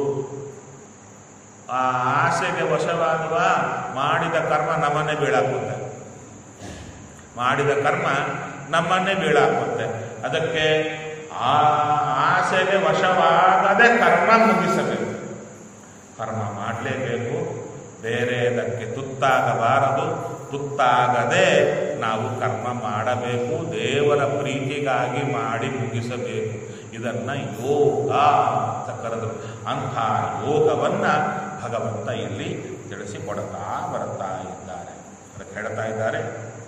ಆ ಆಸೆಗೆ ವಶವಾಗುವ ಮಾಡಿದ ಕರ್ಮ ನಮ್ಮನ್ನೇ ಬೀಳಾಕುತ್ತೆ ಮಾಡಿದ ಕರ್ಮ ನಮ್ಮನ್ನೇ ಬೀಳಾಕುತ್ತೆ ಅದಕ್ಕೆ ಆ ಆಸೆಗೆ ವಶವಾಗದೆ ಕರ್ಮ ಮುಗಿಸಬೇಕು ಕರ್ಮ ಮಾಡಲೇಬೇಕು ಬೇರೆದಕ್ಕೆ ತುತ್ತಾಗಬಾರದು ತುತ್ತಾಗದೆ ನಾವು ಕರ್ಮ ಮಾಡಬೇಕು ದೇವರ ಪ್ರೀತಿಗಾಗಿ ಮಾಡಿ ಮುಗಿಸಬೇಕು ಇದನ್ನು ಯೋಗ ಅಂತ ಕರೆದರು ಅಂಥ ಯೋಗವನ್ನು ಭಗವಂತ ಇಲ್ಲಿ ತಿಳಿಸಿಕೊಡ್ತಾ ಬರ್ತಾ ಇದ್ದಾರೆ ಅದಕ್ಕೆ ಹೇಳ್ತಾ ಇದ್ದಾರೆ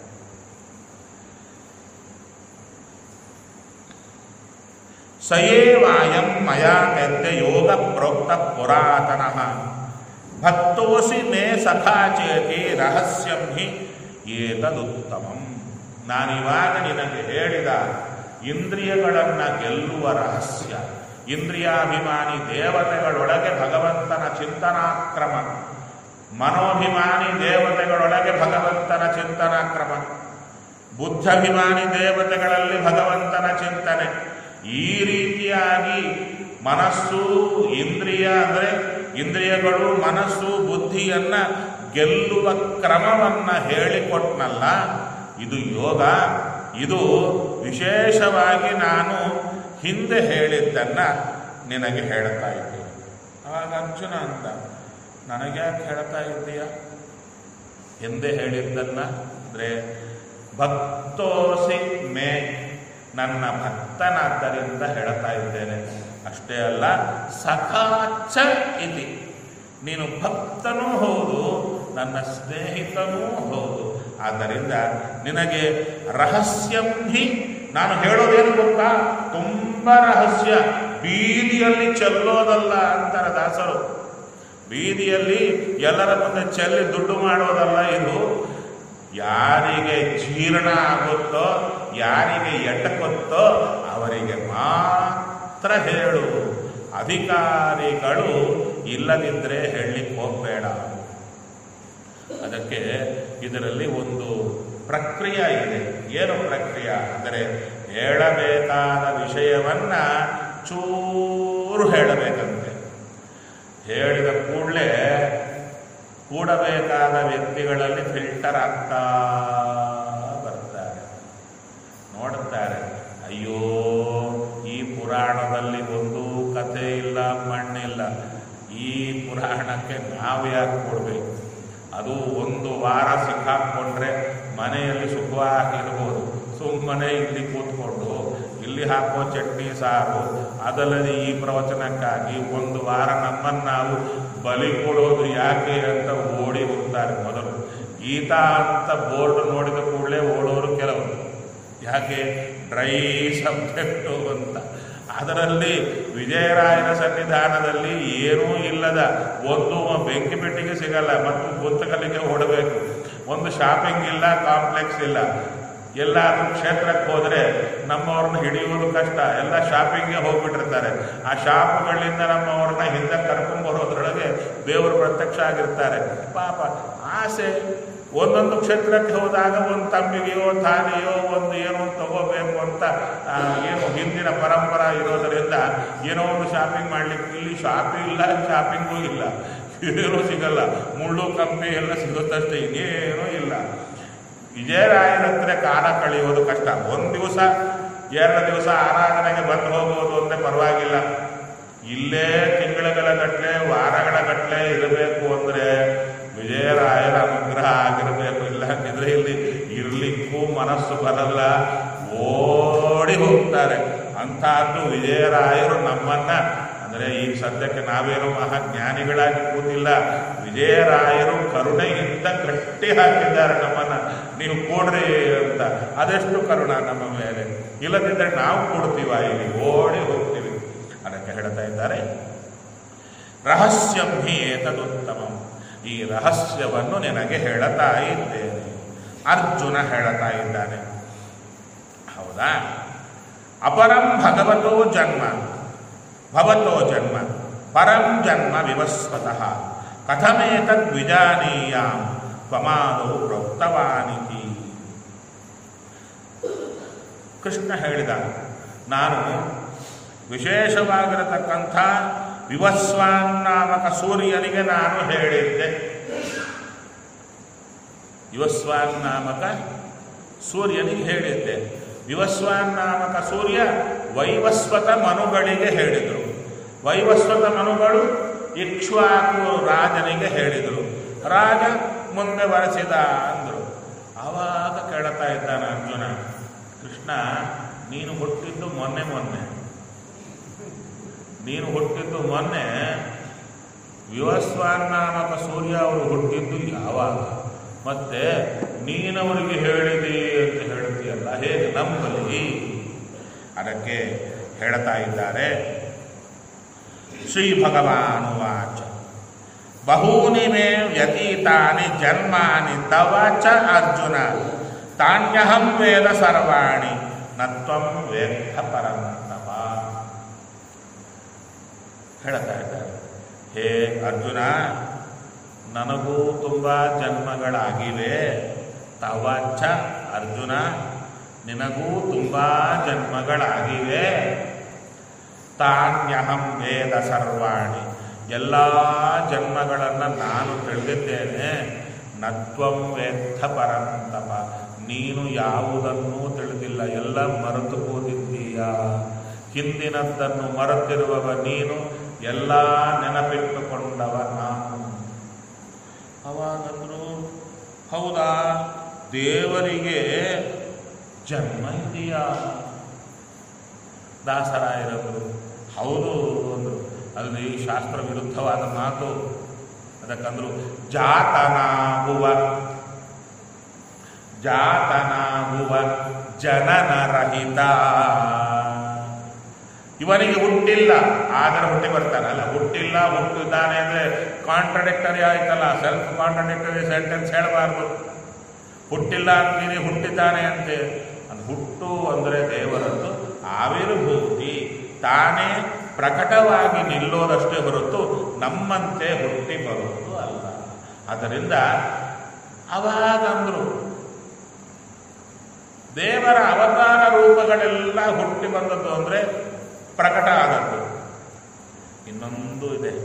ಸಯೇವಾಯಂ ಮಯಾ ತೆದ್ದೆ ಯೋಗ ಪ್ರೋಕ್ತ ಪುರಾತನಃ ಭಕ್ತೋಸಿ ಮೇ ಸಖಾ ಚೇತಿ ರಹಸ್ಯಂ ಹಿ ಏತದುತ್ತಮಂ ನಾನಿವಾಗ ನಿನಗೆ ಹೇಳಿದ ಇಂದ್ರಿಯಗಳನ್ನು ಗೆಲ್ಲುವ ರಹಸ್ಯ ಇಂದ್ರಿಯಾಭಿಮಾನಿ ದೇವತೆಗಳೊಳಗೆ ಭಗವಂತನ ಚಿಂತನಾಕ್ರಮ ಮನೋಭಿಮಾನಿ ದೇವತೆಗಳೊಳಗೆ ಭಗವಂತನ ಚಿಂತನಾಕ್ರಮ ಬುದ್ಧಾಭಿಮಾನಿ ದೇವತೆಗಳಲ್ಲಿ ಭಗವಂತನ ಚಿಂತನೆ ಈ ರೀತಿಯಾಗಿ ಮನಸ್ಸು ಇಂದ್ರಿಯ ಅಂದರೆ ಇಂದ್ರಿಯಗಳು ಮನಸ್ಸು ಬುದ್ಧಿಯನ್ನ ಗೆಲ್ಲುವ ಕ್ರಮವನ್ನ ಹೇಳಿಕೊಟ್ನಲ್ಲ ಇದು ಯೋಗ ಇದು ವಿಶೇಷವಾಗಿ ನಾನು ಹಿಂದೆ ಹೇಳಿದ್ದನ್ನ ನಿನಗೆ ಹೇಳ್ತಾ ಇದ್ದೀನಿ ಆಗ ಅರ್ಜುನ ಅಂದ ನನಗ್ಯಾಕೆ ಹೇಳ್ತಾ ಇದ್ದೀಯ ಹಿಂದೆ ಹೇಳಿದ್ದನ್ನ ಅಂದರೆ ಭಕ್ತೋಸಿ ಮೇ ನನ್ನ ಭಕ್ತನಾದ್ದರಿಂದ ಹೇಳ್ತಾ ಇದ್ದೇನೆ ಅಷ್ಟೇ ಅಲ್ಲ ಸಖಾಚ ಇತಿ ನೀನು ಭಕ್ತನೂ ಹೌದು ನನ್ನ ಸ್ನೇಹಿತನೂ ಹೌದು ಆದ್ದರಿಂದ ನಿನಗೆ ರಹಸ್ಯಂ ಹಿ ನಾನು ಹೇಳೋದೇನು ಗೊತ್ತಾ ತುಂಬ ರಹಸ್ಯ ಬೀದಿಯಲ್ಲಿ ಚೆಲ್ಲೋದಲ್ಲ ಅಂತಾರೆ ದಾಸರು ಬೀದಿಯಲ್ಲಿ ಎಲ್ಲರ ಮುಂದೆ ಚೆಲ್ಲಿ ದುಡ್ಡು ಮಾಡೋದಲ್ಲ ಇದು ಯಾರಿಗೆ ಜೀರ್ಣ ಆಗುತ್ತೋ ಯಾರಿಗೆ ಎಟಕುತ್ತೋ ಅವರಿಗೆ ಮಾತ್ರ ಹೇಳು ಅಧಿಕಾರಿಗಳು ಇಲ್ಲದಿದ್ದರೆ ಹೇಳಲಿಕ್ಕೆ ಹೋಗಬೇಡ ಅದಕ್ಕೆ ಇದರಲ್ಲಿ ಒಂದು ಪ್ರಕ್ರಿಯೆ ಇದೆ ಏನು ಪ್ರಕ್ರಿಯೆ ಅಂದರೆ ಹೇಳಬೇಕಾದ ವಿಷಯವನ್ನ ಚೂರು ಹೇಳಬೇಕಂತೆ ಹೇಳಿದ ಕೂಡಲೇ ಕೂಡಬೇಕಾದ ವ್ಯಕ್ತಿಗಳಲ್ಲಿ ಫಿಲ್ಟರ್ ಆಗ್ತಾ ಬರ್ತಾರೆ ನೋಡುತ್ತಾರೆ ಅಯ್ಯೋ ಈ ಪುರಾಣದಲ್ಲಿ ಒಂದು ಕಥೆ ಇಲ್ಲ ಮಣ್ಣಿಲ್ಲ ಈ ಪುರಾಣಕ್ಕೆ ನಾವು ಯಾಕೆ ಕೊಡಬೇಕು ಅದು ಒಂದು ವಾರ ಸಿಕ್ಕಾಕೊಂಡ್ರೆ ಮನೆಯಲ್ಲಿ ಸುಖವಾಗಿರ್ಬೋದು ಸುಮ್ಮನೆ ಇಲ್ಲಿ ಕೂತ್ಕೊಂಡು ಇಲ್ಲಿ ಹಾಕೋ ಚಟ್ನಿ ಸಾರು ಅದಲ್ಲದೆ ಈ ಪ್ರವಚನಕ್ಕಾಗಿ ಒಂದು ವಾರ ನಮ್ಮನ್ನು ನಾವು ಬಲಿ ಕೊಡೋದು ಯಾಕೆ ಅಂತ ಓಡಿ ಹೋಗ್ತಾರೆ ಮೊದಲು ಗೀತಾ ಅಂತ ಬೋರ್ಡ್ ನೋಡಿದ ಕೂಡಲೇ ಓಡೋರು ಕೆಲವರು ಯಾಕೆ ಡ್ರೈ ಸಬ್ಜೆಕ್ಟು ಅಂತ ಅದರಲ್ಲಿ ವಿಜಯರಾಯನ ಸನ್ನಿಧಾನದಲ್ಲಿ ಏನೂ ಇಲ್ಲದ ಒಂದು ಬೆಂಕಿ ಪೆಟ್ಟಿಗೆ ಸಿಗಲ್ಲ ಮತ್ತು ಪುಸ್ತಕಲಿಗೆ ಓಡಬೇಕು ಒಂದು ಶಾಪಿಂಗ್ ಇಲ್ಲ ಕಾಂಪ್ಲೆಕ್ಸ್ ಇಲ್ಲ ಎಲ್ಲಾದ್ರೂ ಕ್ಷೇತ್ರಕ್ಕೆ ಹೋದರೆ ನಮ್ಮವ್ರನ್ನ ಹಿಡಿಯುವುದು ಕಷ್ಟ ಎಲ್ಲ ಶಾಪಿಂಗ್ಗೆ ಹೋಗ್ಬಿಟ್ಟಿರ್ತಾರೆ ಆ ಶಾಪ್ಗಳಿಂದ ನಮ್ಮವ್ರನ್ನ ಹಿಂದೆ ಕರ್ಕೊಂಡು ಬರೋದ್ರೊಳಗೆ ದೇವರು ಪ್ರತ್ಯಕ್ಷ ಆಗಿರ್ತಾರೆ ಪಾಪ ಆಸೆ ಒಂದೊಂದು ಕ್ಷೇತ್ರಕ್ಕೆ ಹೋದಾಗ ಒಂದು ತಂಬಿಗೆಯೋ ತಾನೆಯೋ ಒಂದು ಏನೋ ತಗೋಬೇಕು ಅಂತ ಆ, ಏನು ಹಿಂದಿನ ಪರಂಪರ ಇರೋದರಿಂದ ಏನೋ ಒಂದು ಶಾಪಿಂಗ್ ಮಾಡ್ಲಿಕ್ಕೆ ಇಲ್ಲಿ ಶಾಪಿಂಗ್ ಇಲ್ಲ ಶಾಪಿಂಗೂ ಇಲ್ಲ ಏನೂ ಸಿಗಲ್ಲ ಮುಳ್ಳು ಕಂಬಿ ಎಲ್ಲ ಸಿಗುತ್ತಷ್ಟೇ ಇನ್ನೇನೂ ಇಲ್ಲ ವಿಜಯರಾಯನ ಹತ್ರ ಕಾಲ ಕಳೆಯೋದು ಕಷ್ಟ ಒಂದು ದಿವಸ ಎರಡು ದಿವಸ ಆರಾಧನೆಗೆ ಬಂದು ಹೋಗೋದು ಅಂದರೆ ಪರವಾಗಿಲ್ಲ ಇಲ್ಲೇ ತಿಂಗಳುಗಳ ಗಟ್ಟಲೆ ವಾರಗಳ ಗಟ್ಟಲೆ ಇರಬೇಕು ಅಂದರೆ ವಿಜಯರಾಯರ ಅನುಗ್ರಹ ಆಗಿರಬೇಕು ಇಲ್ಲ ಅಂದ್ರೆ ಇಲ್ಲಿ ಇರ್ಲಿಕ್ಕೂ ಮನಸ್ಸು ಬರಲ್ಲ ಓಡಿ ಹೋಗ್ತಾರೆ ಅಂಥದ್ದು ವಿಜಯರಾಯರು ನಮ್ಮನ್ನ ಅಂದರೆ ಈ ಸದ್ಯಕ್ಕೆ ನಾವೇನು ಮಹಾಜ್ಞಾನಿಗಳಾಗಿ ಕೂತಿಲ್ಲ ವಿಜಯರಾಯರು ಕರುಣೆಯಿಂದ ಗಟ್ಟಿ ಹಾಕಿದ್ದಾರೆ ನಮ್ಮನ್ನ ನೀವು ಕೊಡ್ರಿ ಅಂತ ಅದೆಷ್ಟು ಕರುಣ ನಮ್ಮ ಮೇಲೆ ಇಲ್ಲದಿದ್ದರೆ ನಾವು ಕೊಡ್ತೀವ ಇಲ್ಲಿ ಓಡಿ ಹೋಗ್ತೀವಿ ಅದಕ್ಕೆ ಹೇಳ್ತಾ ಇದ್ದಾರೆ ರಹಸ್ಯಂ ಹಿ ಏತದುತ್ತಮಂ ಈ ರಹಸ್ಯವನ್ನು ನಿನಗೆ ಹೇಳುತ್ತಾ ಇದ್ದೇನೆ ಅರ್ಜುನ ಹೇಳುತ್ತಾ ಇದ್ದಾನೆ ಹೌದಾ ಅಪರಂ ಭಗವತೋ ಜನ್ಮ ಭವತೋ ಜನ್ಮ ಪರಂ ಜನ್ಮ ವಿವಸ್ವತಃ ಕಥಮೇತದ್ ವಿಜಾನೀಯಾಂ ತ್ವಮಾದೌ ಪ್ರೋಕ್ತವಾನಿತಿ ಕೃಷ್ಣ ಹೇಳಿದ ನಾನು ವಿಶೇಷವಾಗಿರತಕ್ಕಂಥ ವಿವಸ್ವಾನ್ ನಾಮಕ ಸೂರ್ಯನಿಗೆ ನಾನು ಹೇಳಿದ್ದೆ ವಿವಸ್ವಾನ್ ನಾಮಕ ಸೂರ್ಯನಿಗೆ ಹೇಳಿದ್ದೆ ವಿವಸ್ವಾನ್ ನಾಮಕ ಸೂರ್ಯ ವೈವಸ್ವತ ಮನುಗಳಿಗೆ ಹೇಳಿದರು ವೈವಸ್ವತ ಮನುಗಳು ಇಕ್ಷ್ವಾಕು ರಾಜನಿಗೆ ಹೇಳಿದರು ರಾಜ ಮುಂದೆ ಬರೆಸಿದ ಅಂದರು ಆವಾಗ ಕೇಳುತ್ತಾ ಇದ್ದಾನೆ ಅರ್ಜುನ ಕೃಷ್ಣ ನೀನು ಹುಟ್ಟಿದ್ದು ಮೊನ್ನೆ ಮೊನ್ನೆ ನೀನು ಹುಟ್ಟಿದ್ದು ಮೊನ್ನೆ ವಿವಸ್ವಾನ್ ನಾಮಕ ಸೂರ್ಯ ಅವರು ಹುಟ್ಟಿದ್ದು ಯಾವಾಗ ಮತ್ತೆ ನೀನವರಿಗೆ ಹೇಳಿದಿ ಅಂತ ಹೇಳ್ತೀಯಲ್ಲ ಹೇಗೆ ನಂಬಲಿ ಅದಕ್ಕೆ ಹೇಳ್ತಾ ಇದ್ದಾರೆ ಶ್ರೀ ಭಗವಾನ್ ವಾಚ ಬಹೂನಿ ಮೇ ವ್ಯತೀತಾನಿ ಜನ್ಮಾನಿ ತವ ಚ ಅರ್ಜುನ ತಾನ್ಯಹಂ ವೇದ ಸರ್ವಾಣಿ ನತ್ವಂ ವೇದ ಪರಂತಪ ಹೇಳ್ತಾ ಇದ್ದಾರೆ ಹೇ ಅರ್ಜುನ ನನಗೂ ತುಂಬ ಜನ್ಮಗಳಾಗಿವೆ ತವ ಚ ಅರ್ಜುನ ನಿನಗೂ ತುಂಬ ಜನ್ಮಗಳಾಗಿವೆ ತಾನ್ಯಹಂ ವೇದ ಸರ್ವಾಣಿ ಎಲ್ಲ ಜನ್ಮಗಳನ್ನು ನಾನು ತಿಳಿದಿದ್ದೇನೆ ನತ್ವಂ ವೇತ್ತ ಪರಂತಪ ನೀನು ಯಾವುದನ್ನೂ ತಿಳಿದಿಲ್ಲ ಎಲ್ಲ ಮರೆತು ಹೋಗಿದ್ದೀಯ ಹಿಂದಿನದ್ದನ್ನು ಮರೆತಿರುವವ ನೀನು ಎಲ್ಲ ನೆನಪಿಟ್ಟುಕೊಂಡವ ನಾನು ಅವಾಗಂದ್ರು ಹೌದಾ ದೇವರಿಗೆ ಜನ್ಮ ಇದೆಯಾ ದಾಸರಾಯರಂದರು ಹೌದು ಅಂದರು ಅಲ್ಲಿ ಶಾಸ್ತ್ರ ವಿರುದ್ಧವಾದ ಮಾತು ಅದಕ್ಕಂದ್ರು ಜಾತನಾಗುವ ಜಾತನಾಗುವ ಜನನರಹಿತ ಇವನಿಗೆ ಹುಟ್ಟಿಲ್ಲ ಆದರೆ ಹುಟ್ಟಿ ಬರ್ತಾನಲ್ಲ ಹುಟ್ಟಿಲ್ಲ ಹುಟ್ಟಿದ್ದಾನೆ ಅಂದರೆ ಕಾಂಟ್ರಡಿಕ್ಟರಿ ಆಯ್ತಲ್ಲ ಸೆಲ್ಫ್ ಕಾಂಟ್ರಡಿಕ್ಟರಿ ಸೆಂಟೆನ್ಸ್ ಹೇಳಬಾರ್ದು ಹುಟ್ಟಿಲ್ಲ ಅಂತೀನಿ ಹುಟ್ಟಿದ್ದಾನೆ ಅಂತೆ ಅದು ಹುಟ್ಟು ಅಂದರೆ ದೇವರದ್ದು ಆವಿರ್ಭೂತಿ ತಾನೇ ಪ್ರಕಟವಾಗಿ ನಿಲ್ಲೋದಷ್ಟೇ ಹೊರತು ನಮ್ಮಂತೆ ಹುಟ್ಟಿ ಬರುವುದು ಅಲ್ಲ ಆದ್ದರಿಂದ ಅವಾಗಂದ್ರು ದೇವರ ಅವತಾರ ರೂಪಗಳೆಲ್ಲ ಹುಟ್ಟಿ ಬಂದದ್ದು ಅಂದರೆ ಪ್ರಕಟ ಆದದ್ದು ಇನ್ನೊಂದು ಇದೆ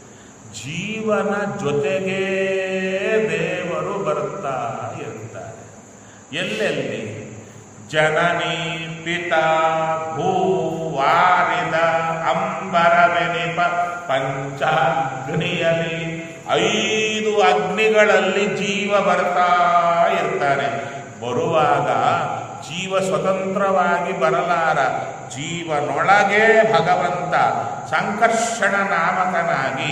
ಜೀವನ ಜೊತೆಗೇ ದೇವರು ಬರ್ತಾ ಇರ್ತಾರೆ ಎಲ್ಲೆಲ್ಲಿ ಜನನಿ ಪಿತ ಭೂ ವಾರಿದ ಅಂಬರವೆನಿಪ ಪಂಚಾಗ್ನಿಯಲ್ಲಿ ಐದು ಅಗ್ನಿಗಳಲ್ಲಿ ಜೀವ ಬರ್ತಾ ಇರ್ತಾನೆ ಬರುವಾಗ ಜೀವ ಸ್ವತಂತ್ರವಾಗಿ ಬರಲಾರ ಜೀವನೊಳಗೆ ಭಗವಂತ ಸಂಕರ್ಷಣ ನಾಮಕನಾಗಿ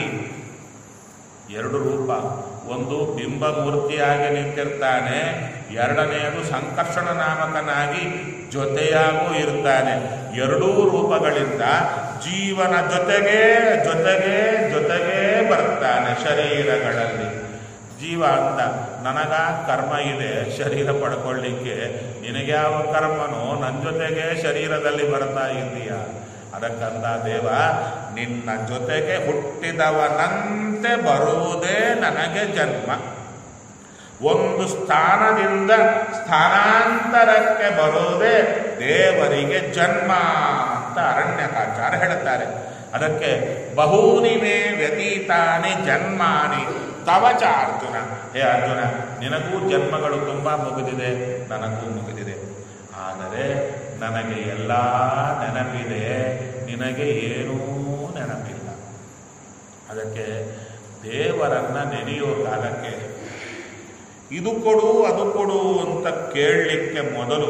ಎರಡು ರೂಪ ಒಂದು ಬಿಂಬಮೂರ್ತಿಯಾಗಿ ನಿಂತಿರ್ತಾನೆ ಎರಡನೆಯದು ಸಂಕರ್ಷಣ ನಾಮಕನಾಗಿ ಜೊತೆಯಾಗೂ ಇರ್ತಾನೆ ಎರಡೂ ರೂಪಗಳಿಂದ ಜೀವನ ಜೊತೆಗೆ ಜೊತೆಗೆ ಜೊತೆಗೆ ಬರ್ತಾನೆ ಶರೀರಗಳಲ್ಲಿ ಜೀವ ಅಂತ ನನಗ ಕರ್ಮ ಇದೆ ಶರೀರ ಪಡ್ಕೊಳ್ಳಿಕ್ಕೆ ನಿನಗ್ಯಾವ ಕರ್ಮನೋ ನನ್ನ ಜೊತೆಗೆ ಶರೀರದಲ್ಲಿ ಬರ್ತಾ ಇದೀಯ ಅದಕ್ಕಂದ ದೇವ ನಿನ್ನ ಜೊತೆಗೆ ಹುಟ್ಟಿದವನಂತೆ ಬರುವುದೇ ನನಗೆ ಜನ್ಮ ಒಂದು ಸ್ಥಾನದಿಂದ ಸ್ಥಾನಾಂತರಕ್ಕೆ ಬರುವುದೇ ದೇವರಿಗೆ ಜನ್ಮ ಅಂತ ಅರಣ್ಯಕಾಚಾರ ಹೇಳುತ್ತಾರೆ ಅದಕ್ಕೆ ಬಹೂನಿ ಮೇ ವ್ಯತೀತಾನಿ ಜನ್ಮಾನಿ ತವಚ ಅರ್ಜುನ ಹೇ ಅರ್ಜುನ ನಿನಗೂ ಜನ್ಮಗಳು ತುಂಬ ಮುಗಿದಿದೆ ನನಗೂ ಮುಗಿದಿದೆ ಆದರೆ ನನಗೆ ಎಲ್ಲ ನೆನಪಿದೆ ನಿನಗೆ ಏನೂ ನೆನಪಿಲ್ಲ ಅದಕ್ಕೆ ದೇವರನ್ನ ನೆನೆಯೋ ಕಾಲಕ್ಕೆ ಇದು ಕೊಡು ಅದು ಕೊಡು ಅಂತ ಕೇಳಲಿಕ್ಕೆ ಮೊದಲು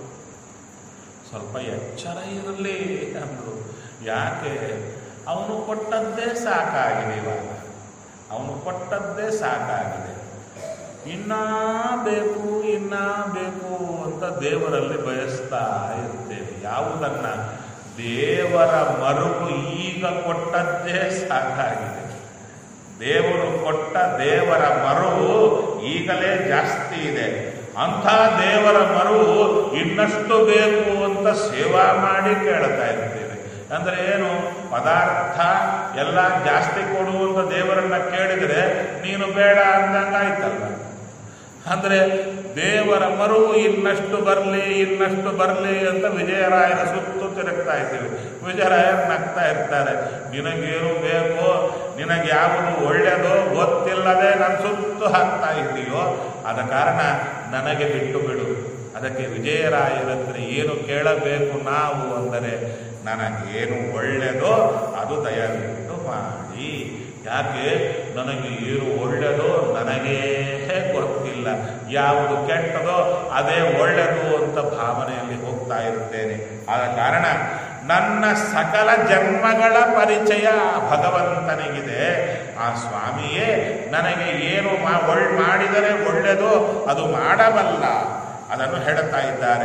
ಸ್ವಲ್ಪ ಎಚ್ಚರ ಇರಲಿ ಅಂದರು ಯಾಕೆ ಅವನು ಕೊಟ್ಟದ್ದೇ ಸಾಕಾಗಿದೆ ಇವಾಗ ಅವನು ಕೊಟ್ಟದ್ದೇ ಸಾಕಾಗಿದೆ ಇನ್ನ ಬೇಕು ಇನ್ನ ಬೇಕು ಅಂತ ದೇವರಲ್ಲಿ ಬಯಸ್ತಾ ಇರ್ತೇವೆ ಯಾವುದನ್ನ ದೇವರ ಮರುಗು ಈಗ ಕೊಟ್ಟದ್ದೇ ಸಾಕಾಗಿದೆ ದೇವರು ಕೊಟ್ಟ ದೇವರ ಮರುವು ಈಗಲೇ ಜಾಸ್ತಿ ಇದೆ ಅಂಥ ದೇವರ ಮರುವು ಇನ್ನಷ್ಟು ಬೇಕು ಅಂತ ಸೇವಾ ಮಾಡಿ ಕೇಳ್ತಾ ಇರ್ತೇವೆ ಅಂದ್ರೆ ಏನು ಪದಾರ್ಥ ಎಲ್ಲ ಜಾಸ್ತಿ ಕೊಡು ಅಂತ ದೇವರನ್ನ ಕೇಳಿದರೆ ನೀನು ಬೇಡ ಅಂದಂಗಾಯ್ತಲ್ಲ ಅಂದ್ರೆ ದೇವರ ಮರುವು ಇನ್ನಷ್ಟು ಬರಲಿ ಇನ್ನಷ್ಟು ಬರಲಿ ಅಂತ ವಿಜಯರಾಯರ ಸುತ್ತು ತಿರುಗ್ತಾ ಇದ್ದೀವಿ ವಿಜಯರಾಯರು ನಗ್ತಾ ಇರ್ತಾರೆ ನಿನಗೇನು ಬೇಕೋ ನಿನಗೆ ಯಾವುದು ಒಳ್ಳೆಯದೋ ಗೊತ್ತಿಲ್ಲದೆ ನನ್ನ ಸುತ್ತು ಹಾಕ್ತಾ ಇದ್ದೀಯೋ ಆದ ಕಾರಣ ನನಗೆ ಬಿಟ್ಟು ಬಿಡು ಅದಕ್ಕೆ ವಿಜಯರಾಯರತ್ರ ಏನು ಕೇಳಬೇಕು ನಾವು ಅಂದರೆ ನನಗೇನು ಒಳ್ಳೆಯದೋ ಅದು ದಯವಿಟ್ಟು ಮಾಡಿ ಯಾಕೆ ನನಗೆ ಏನು ಒಳ್ಳೆಯದೋ ನನಗೇ ಗೊತ್ತಿಲ್ಲ ಯಾವುದು ಕೆಟ್ಟದೋ ಅದೇ ಒಳ್ಳೆಯದು ಅಂತ ಭಾವನೆಯಲ್ಲಿ ಹೋಗ್ತಾ ಇರುತ್ತೇನೆ ಆದ ಕಾರಣ ನನ್ನ ಸಕಲ ಜನ್ಮಗಳ ಪರಿಚಯ ಭಗವಂತನಿಗಿದೆ ಆ ಸ್ವಾಮಿಯೇ ನನಗೆ ಏನು ಮಾ ಒಳ್ ಮಾಡಿದರೆ ಒಳ್ಳೆಯದೋ ಅದು ಮಾಡಬಲ್ಲ ಅದನ್ನು ಹೇಳುತ್ತಾ ಇದ್ದಾರೆ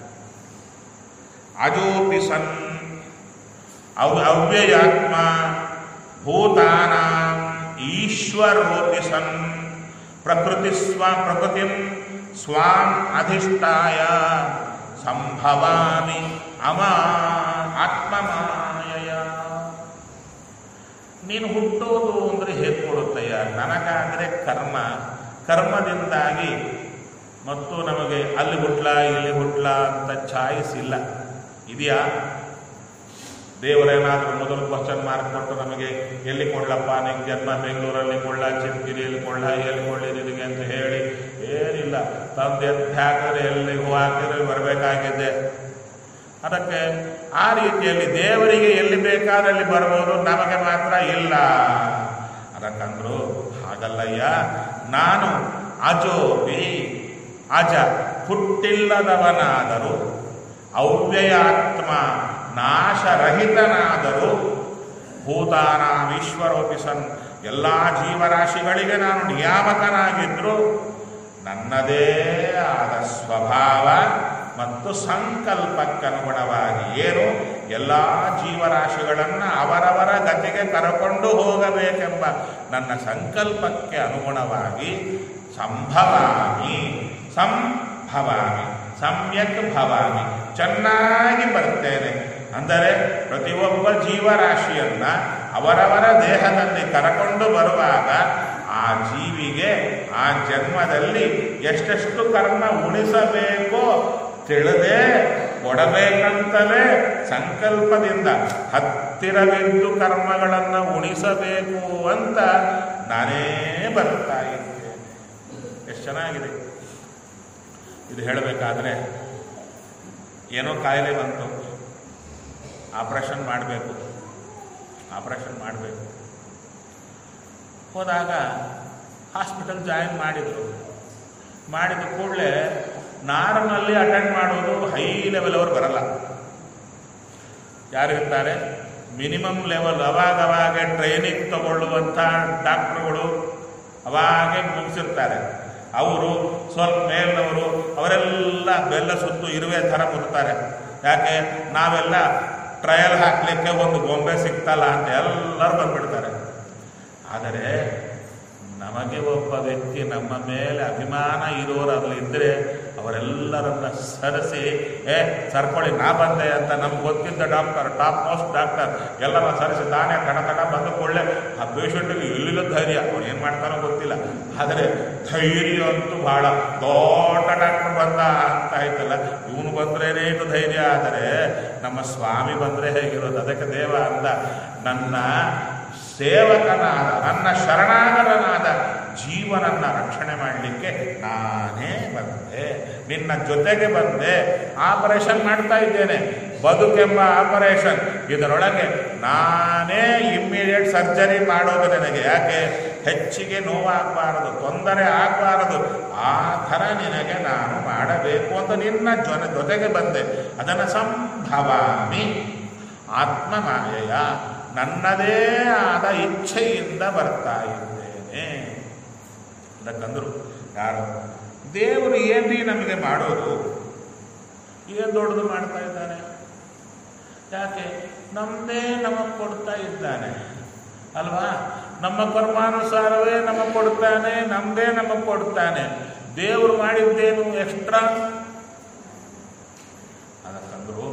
ಅಜೋಪಿ ಸನ್ ಅವ್ ಅವ್ಯಯಾತ್ಮ ಭೂತಾನ ಈಶ್ವರೋಪಿ ಸನ್ ಪ್ರಕೃತಿ ಸ್ವ ಪ್ರಕೃತಿ ಸ್ವಾಂ ಅಧಿಷ್ಠಾಯ ಸಂಭವಾಮಿ ಅಮಾ ಆತ್ಮಮಾಯಯ ನೀನು ಹುಟ್ಟೋದು ಅಂದರೆ ಹೇಗೆ ಕೊಡುತ್ತಯ್ಯ ನನಗಾದರೆ ಕರ್ಮ ಕರ್ಮದಿಂದಾಗಿ ಮತ್ತು ನಮಗೆ ಅಲ್ಲಿ ಹುಟ್ಲ ಇಲ್ಲಿ ಹುಟ್ಲ ಅಂತ ಚಾಯ್ಸ್ ಇಲ್ಲ ಇದೆಯಾ ದೇವರೇನಾದರೂ ಮೊದಲು ಕ್ವಶನ್ ಮಾರ್ಕ್ ಕೊಟ್ಟು ನಮಗೆ ಎಲ್ಲಿ ಕೊಡ್ಲಪ್ಪ ನಿಂಗೆ ಜನ್ಮ ಬೆಂಗಳೂರಲ್ಲಿ ಕೊಳ್ಳ ಚಿಂತಿರಿಯಲ್ಲಿ ಕೊಳ್ಳ ಎಲ್ಲಿ ಕೊಳ್ಳಿ ನಿನಗೆ ಅಂತ ಹೇಳಿ ಏನಿಲ್ಲ ತಂದು ಎದ್ದು ಹಾಕಿದ್ರೆ ಎಲ್ಲಿ ಹೂ ಹಾಕಿದ್ರೆ ಬರಬೇಕಾಗಿದೆ ಅದಕ್ಕೆ ಆ ರೀತಿಯಲ್ಲಿ ದೇವರಿಗೆ ಎಲ್ಲಿ ಬೇಕಾದಲ್ಲಿ ಬರ್ಬೋದು ನಮಗೆ ಮಾತ್ರ ಇಲ್ಲ ಅದಕ್ಕಂದ್ರು ಹಾಗಲ್ಲಯ್ಯ ನಾನು ಅಜೋಪಿ ಅಜ ಹುಟ್ಟಿಲ್ಲದವನಾದರೂ ಅವ್ಯಯಾತ್ಮ ನಾಶರಹಿತನಾದರೂ ಭೂತಾನಾಮೀಶ್ವರೋಪಿ ಸನ್ ಎಲ್ಲ ಜೀವರಾಶಿಗಳಿಗೆ ನಾನು ನಿಯಾಮಕನಾಗಿದ್ದರೂ ನನ್ನದೇ ಆದ ಸ್ವಭಾವ ಮತ್ತು ಸಂಕಲ್ಪಕ್ಕನುಗುಣವಾಗಿ ಏನು ಎಲ್ಲ ಜೀವರಾಶಿಗಳನ್ನು ಅವರವರ ಗತಿಗೆ ಕರಕೊಂಡು ಹೋಗಬೇಕೆಂಬ ನನ್ನ ಸಂಕಲ್ಪಕ್ಕೆ ಅನುಗುಣವಾಗಿ ಸಂಭವಾಮಿ ಸಂಭವಾಮಿ ಸಮ್ಯಕ್ ಭವಾಮಿ ಚೆನ್ನಾಗಿ ಬರ್ತೇನೆ ಅಂದರೆ ಪ್ರತಿಯೊಬ್ಬ ಜೀವರಾಶಿಯನ್ನ ಅವರವರ ದೇಹದಲ್ಲಿ ಕರಕೊಂಡು ಬರುವಾಗ ಆ ಜೀವಿಗೆ ಆ ಜನ್ಮದಲ್ಲಿ ಎಷ್ಟೆಷ್ಟು ಕರ್ಮ ಉಳಿಸಬೇಕೋ ತಿಳಿದೇ ಕೊಡಬೇಕಂತಲೇ ಸಂಕಲ್ಪದಿಂದ ಹತ್ತಿರವಿದ್ದು ಕರ್ಮಗಳನ್ನು ಉಣಿಸಬೇಕು ಅಂತ ನಾನೇ ಬರ್ತಾ ಇದ್ದೇನೆ ಎಷ್ಟು ಚೆನ್ನಾಗಿದೆ ಇದು ಹೇಳಬೇಕಾದ್ರೆ ಏನೋ ಕಾಯಿಲೆ ಬಂತು ಆಪರೇಷನ್ ಮಾಡಬೇಕು ಆಪರೇಷನ್ ಮಾಡಬೇಕು ಹೋದಾಗ ಹಾಸ್ಪಿಟಲ್ ಜಾಯಿನ್ ಮಾಡಿದರು ಮಾಡಿದ ಕೂಡಲೇ ನಾರ್ಮಲ್ಲಿ ಅಟೆಂಡ್ ಮಾಡೋದು ಹೈ ಲೆವೆಲ್ ಅವರು ಬರಲ್ಲ ಯಾರಿರ್ತಾರೆ ಮಿನಿಮಮ್ ಲೆವೆಲ್ ಅವಾಗ ಅವಾಗೆ ಟ್ರೈನಿಂಗ್ ತಗೊಳ್ಳುವಂಥ ಡಾಕ್ಟ್ರುಗಳು ಅವಾಗೆ ಮುಗಿಸಿರ್ತಾರೆ ಅವರು ಸ್ವಲ್ಪ ಮೇಲಿನವರು ಅವರೆಲ್ಲ ಬೆಲ್ಲ ಸುತ್ತು ಇರುವೆ ಥರ ಮುರ್ತಾರೆ ಯಾಕೆ ನಾವೆಲ್ಲ ಟ್ರಯಲ್ ಹಾಕಲಿಕ್ಕೆ ಒಂದು ಗೊಂಬೆ ಸಿಗ್ತಲ್ಲ ಅಂತ ಎಲ್ಲರೂ ಬಂದ್ಬಿಡ್ತಾರೆ ಆದರೆ ನಮಗೆ ಒಬ್ಬ ವ್ಯಕ್ತಿ ನಮ್ಮ ಮೇಲೆ ಅಭಿಮಾನ ಇರೋರಲ್ಲಿ ಇದ್ದರೆ ಅವರೆಲ್ಲರನ್ನ ಸರಿಸಿ ಏ ಸರ್ಕೊಳ್ಳಿ ನಾ ಬಂದೆ ಅಂತ ನಮ್ಗೆ ಗೊತ್ತಿದ್ದ ಡಾಕ್ಟರ್ ಟಾಪ್ ಮೋಸ್ಟ್ ಡಾಕ್ಟರ್ ಎಲ್ಲರ ಸರಿಸಿ ತಾನೇ ತಡ ತಡ ಬಂದ ಕೂಡಲೇ ಆ ಪೇಷಂಟಿಗೆ ಎಲ್ಲಿಲ್ಲ ಧೈರ್ಯ ಅವ್ನು ಏನು ಮಾಡ್ತಾನೋ ಗೊತ್ತಿಲ್ಲ ಆದರೆ ಧೈರ್ಯ ಅಂತೂ ಬಹಳ ದೊಡ್ಡ ಡಾಕ್ಟರ್ ಬಂದ ಅಂತ ಆಯ್ತಲ್ಲ ಇವನು ಬಂದ್ರೇನೇ ಇದು ಧೈರ್ಯ ಆದರೆ ನಮ್ಮ ಸ್ವಾಮಿ ಬಂದರೆ ಹೇಗಿರೋದು ಅದಕ್ಕೆ ದೇವ ಅಂದ ನನ್ನ ಸೇವಕನಾದ ನನ್ನ ಶರಣಾಗತನಾದ ಜೀವನನ್ನ ರಕ್ಷಣೆ ಮಾಡಲಿಕ್ಕೆ ನಾನೇ ಬಂದೆ ನಿನ್ನ ಜೊತೆಗೆ ಬಂದೆ ಆಪರೇಷನ್ ಮಾಡ್ತಾ ಇದ್ದೇನೆ ಬದುಕೆಂಬ ಆಪರೇಷನ್ ಇದರೊಳಗೆ ನಾನೇ ಇಮ್ಮಿಡಿಯೇಟ್ ಸರ್ಜರಿ ಮಾಡೋದು ನನಗೆ ಯಾಕೆ ಹೆಚ್ಚಿಗೆ ನೋವಾಗಬಾರದು ತೊಂದರೆ ಆಗಬಾರದು ಆ ಥರ ನಿನಗೆ ನಾನು ಮಾಡಬೇಕು ಅಂತ ನಿನ್ನ ಜೊನ ಜೊತೆಗೆ ಬಂದೆ ಅದನ್ನು ಸಂಭವಾಮಿ ಆತ್ಮಮಾಯೆಯ ನನ್ನದೇ ಆದ ಇಚ್ಛೆಯಿಂದ ಬರ್ತಾ ಇದ್ದೇನೆ ಅದಕ್ಕಂದ್ರು ಯಾರು ದೇವರು ಏನ್ರಿ ನಮಗೆ ಮಾಡೋದು ಏನು ದೊಡ್ಡದು ಮಾಡ್ತಾ ಇದ್ದಾನೆ ಯಾಕೆ ನಮ್ಮದೇ ನಮಗೆ ಕೊಡ್ತಾ ಇದ್ದಾನೆ ಅಲ್ವಾ ನಮ್ಮ ಕರ್ಮಾನುಸಾರವೇ ನಮಗೆ ಕೊಡ್ತಾನೆ ನಮ್ಮದೇ ನಮಗೆ ಕೊಡ್ತಾನೆ ದೇವರು ಮಾಡಿದ್ದೇನು ಎಕ್ಸ್ಟ್ರಾ ಅದಕ್ಕಂದ್ರು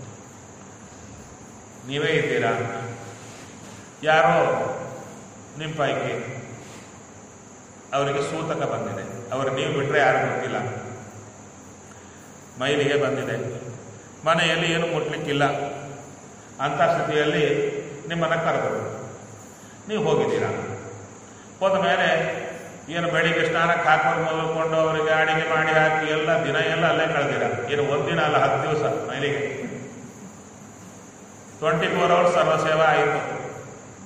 ನೀವೇ ಇದ್ದೀರಾ ಯಾರೋ ನಿಮ್ಮ ಪೈಕಿ ಅವರಿಗೆ ಸೂತಕ ಬಂದಿದೆ ಅವರು ನೀವು ಬಿಟ್ಟರೆ ಯಾರು ಗೊತ್ತಿಲ್ಲ ಮೈಲಿಗೆ ಬಂದಿದೆ ಮನೆಯಲ್ಲಿ ಏನು ಮುಟ್ಲಿಕ್ಕಿಲ್ಲ ಅಂಥ ಸ್ಥಿತಿಯಲ್ಲಿ ನಿಮ್ಮನ್ನು ಕರೆದರು ನೀವು ಹೋಗಿದ್ದೀರಾ ಹೋದ ಮೇಲೆ ಏನು ಬೆಳಿಗ್ಗೆ ಸ್ನಾನಕ್ಕೆ ಹಾಕೊಂಡು ಮೊದಲುಕೊಂಡು ಅವರಿಗೆ ಅಡಿಗೆ ಮಾಡಿ ಹಾಕಿ ಎಲ್ಲ ದಿನ ಎಲ್ಲ ಅಲ್ಲೇ ಕಳೆದಿರ ಏನು ಒಂದಿನ ಅಲ್ಲ ಹತ್ತು ದಿವಸ ಮೈಲಿಗೆ ಟ್ವೆಂಟಿ ಫೋರ್ ಅವರ್ಸ್ ಸರ್ವಸೇವಾ ಆಯಿತು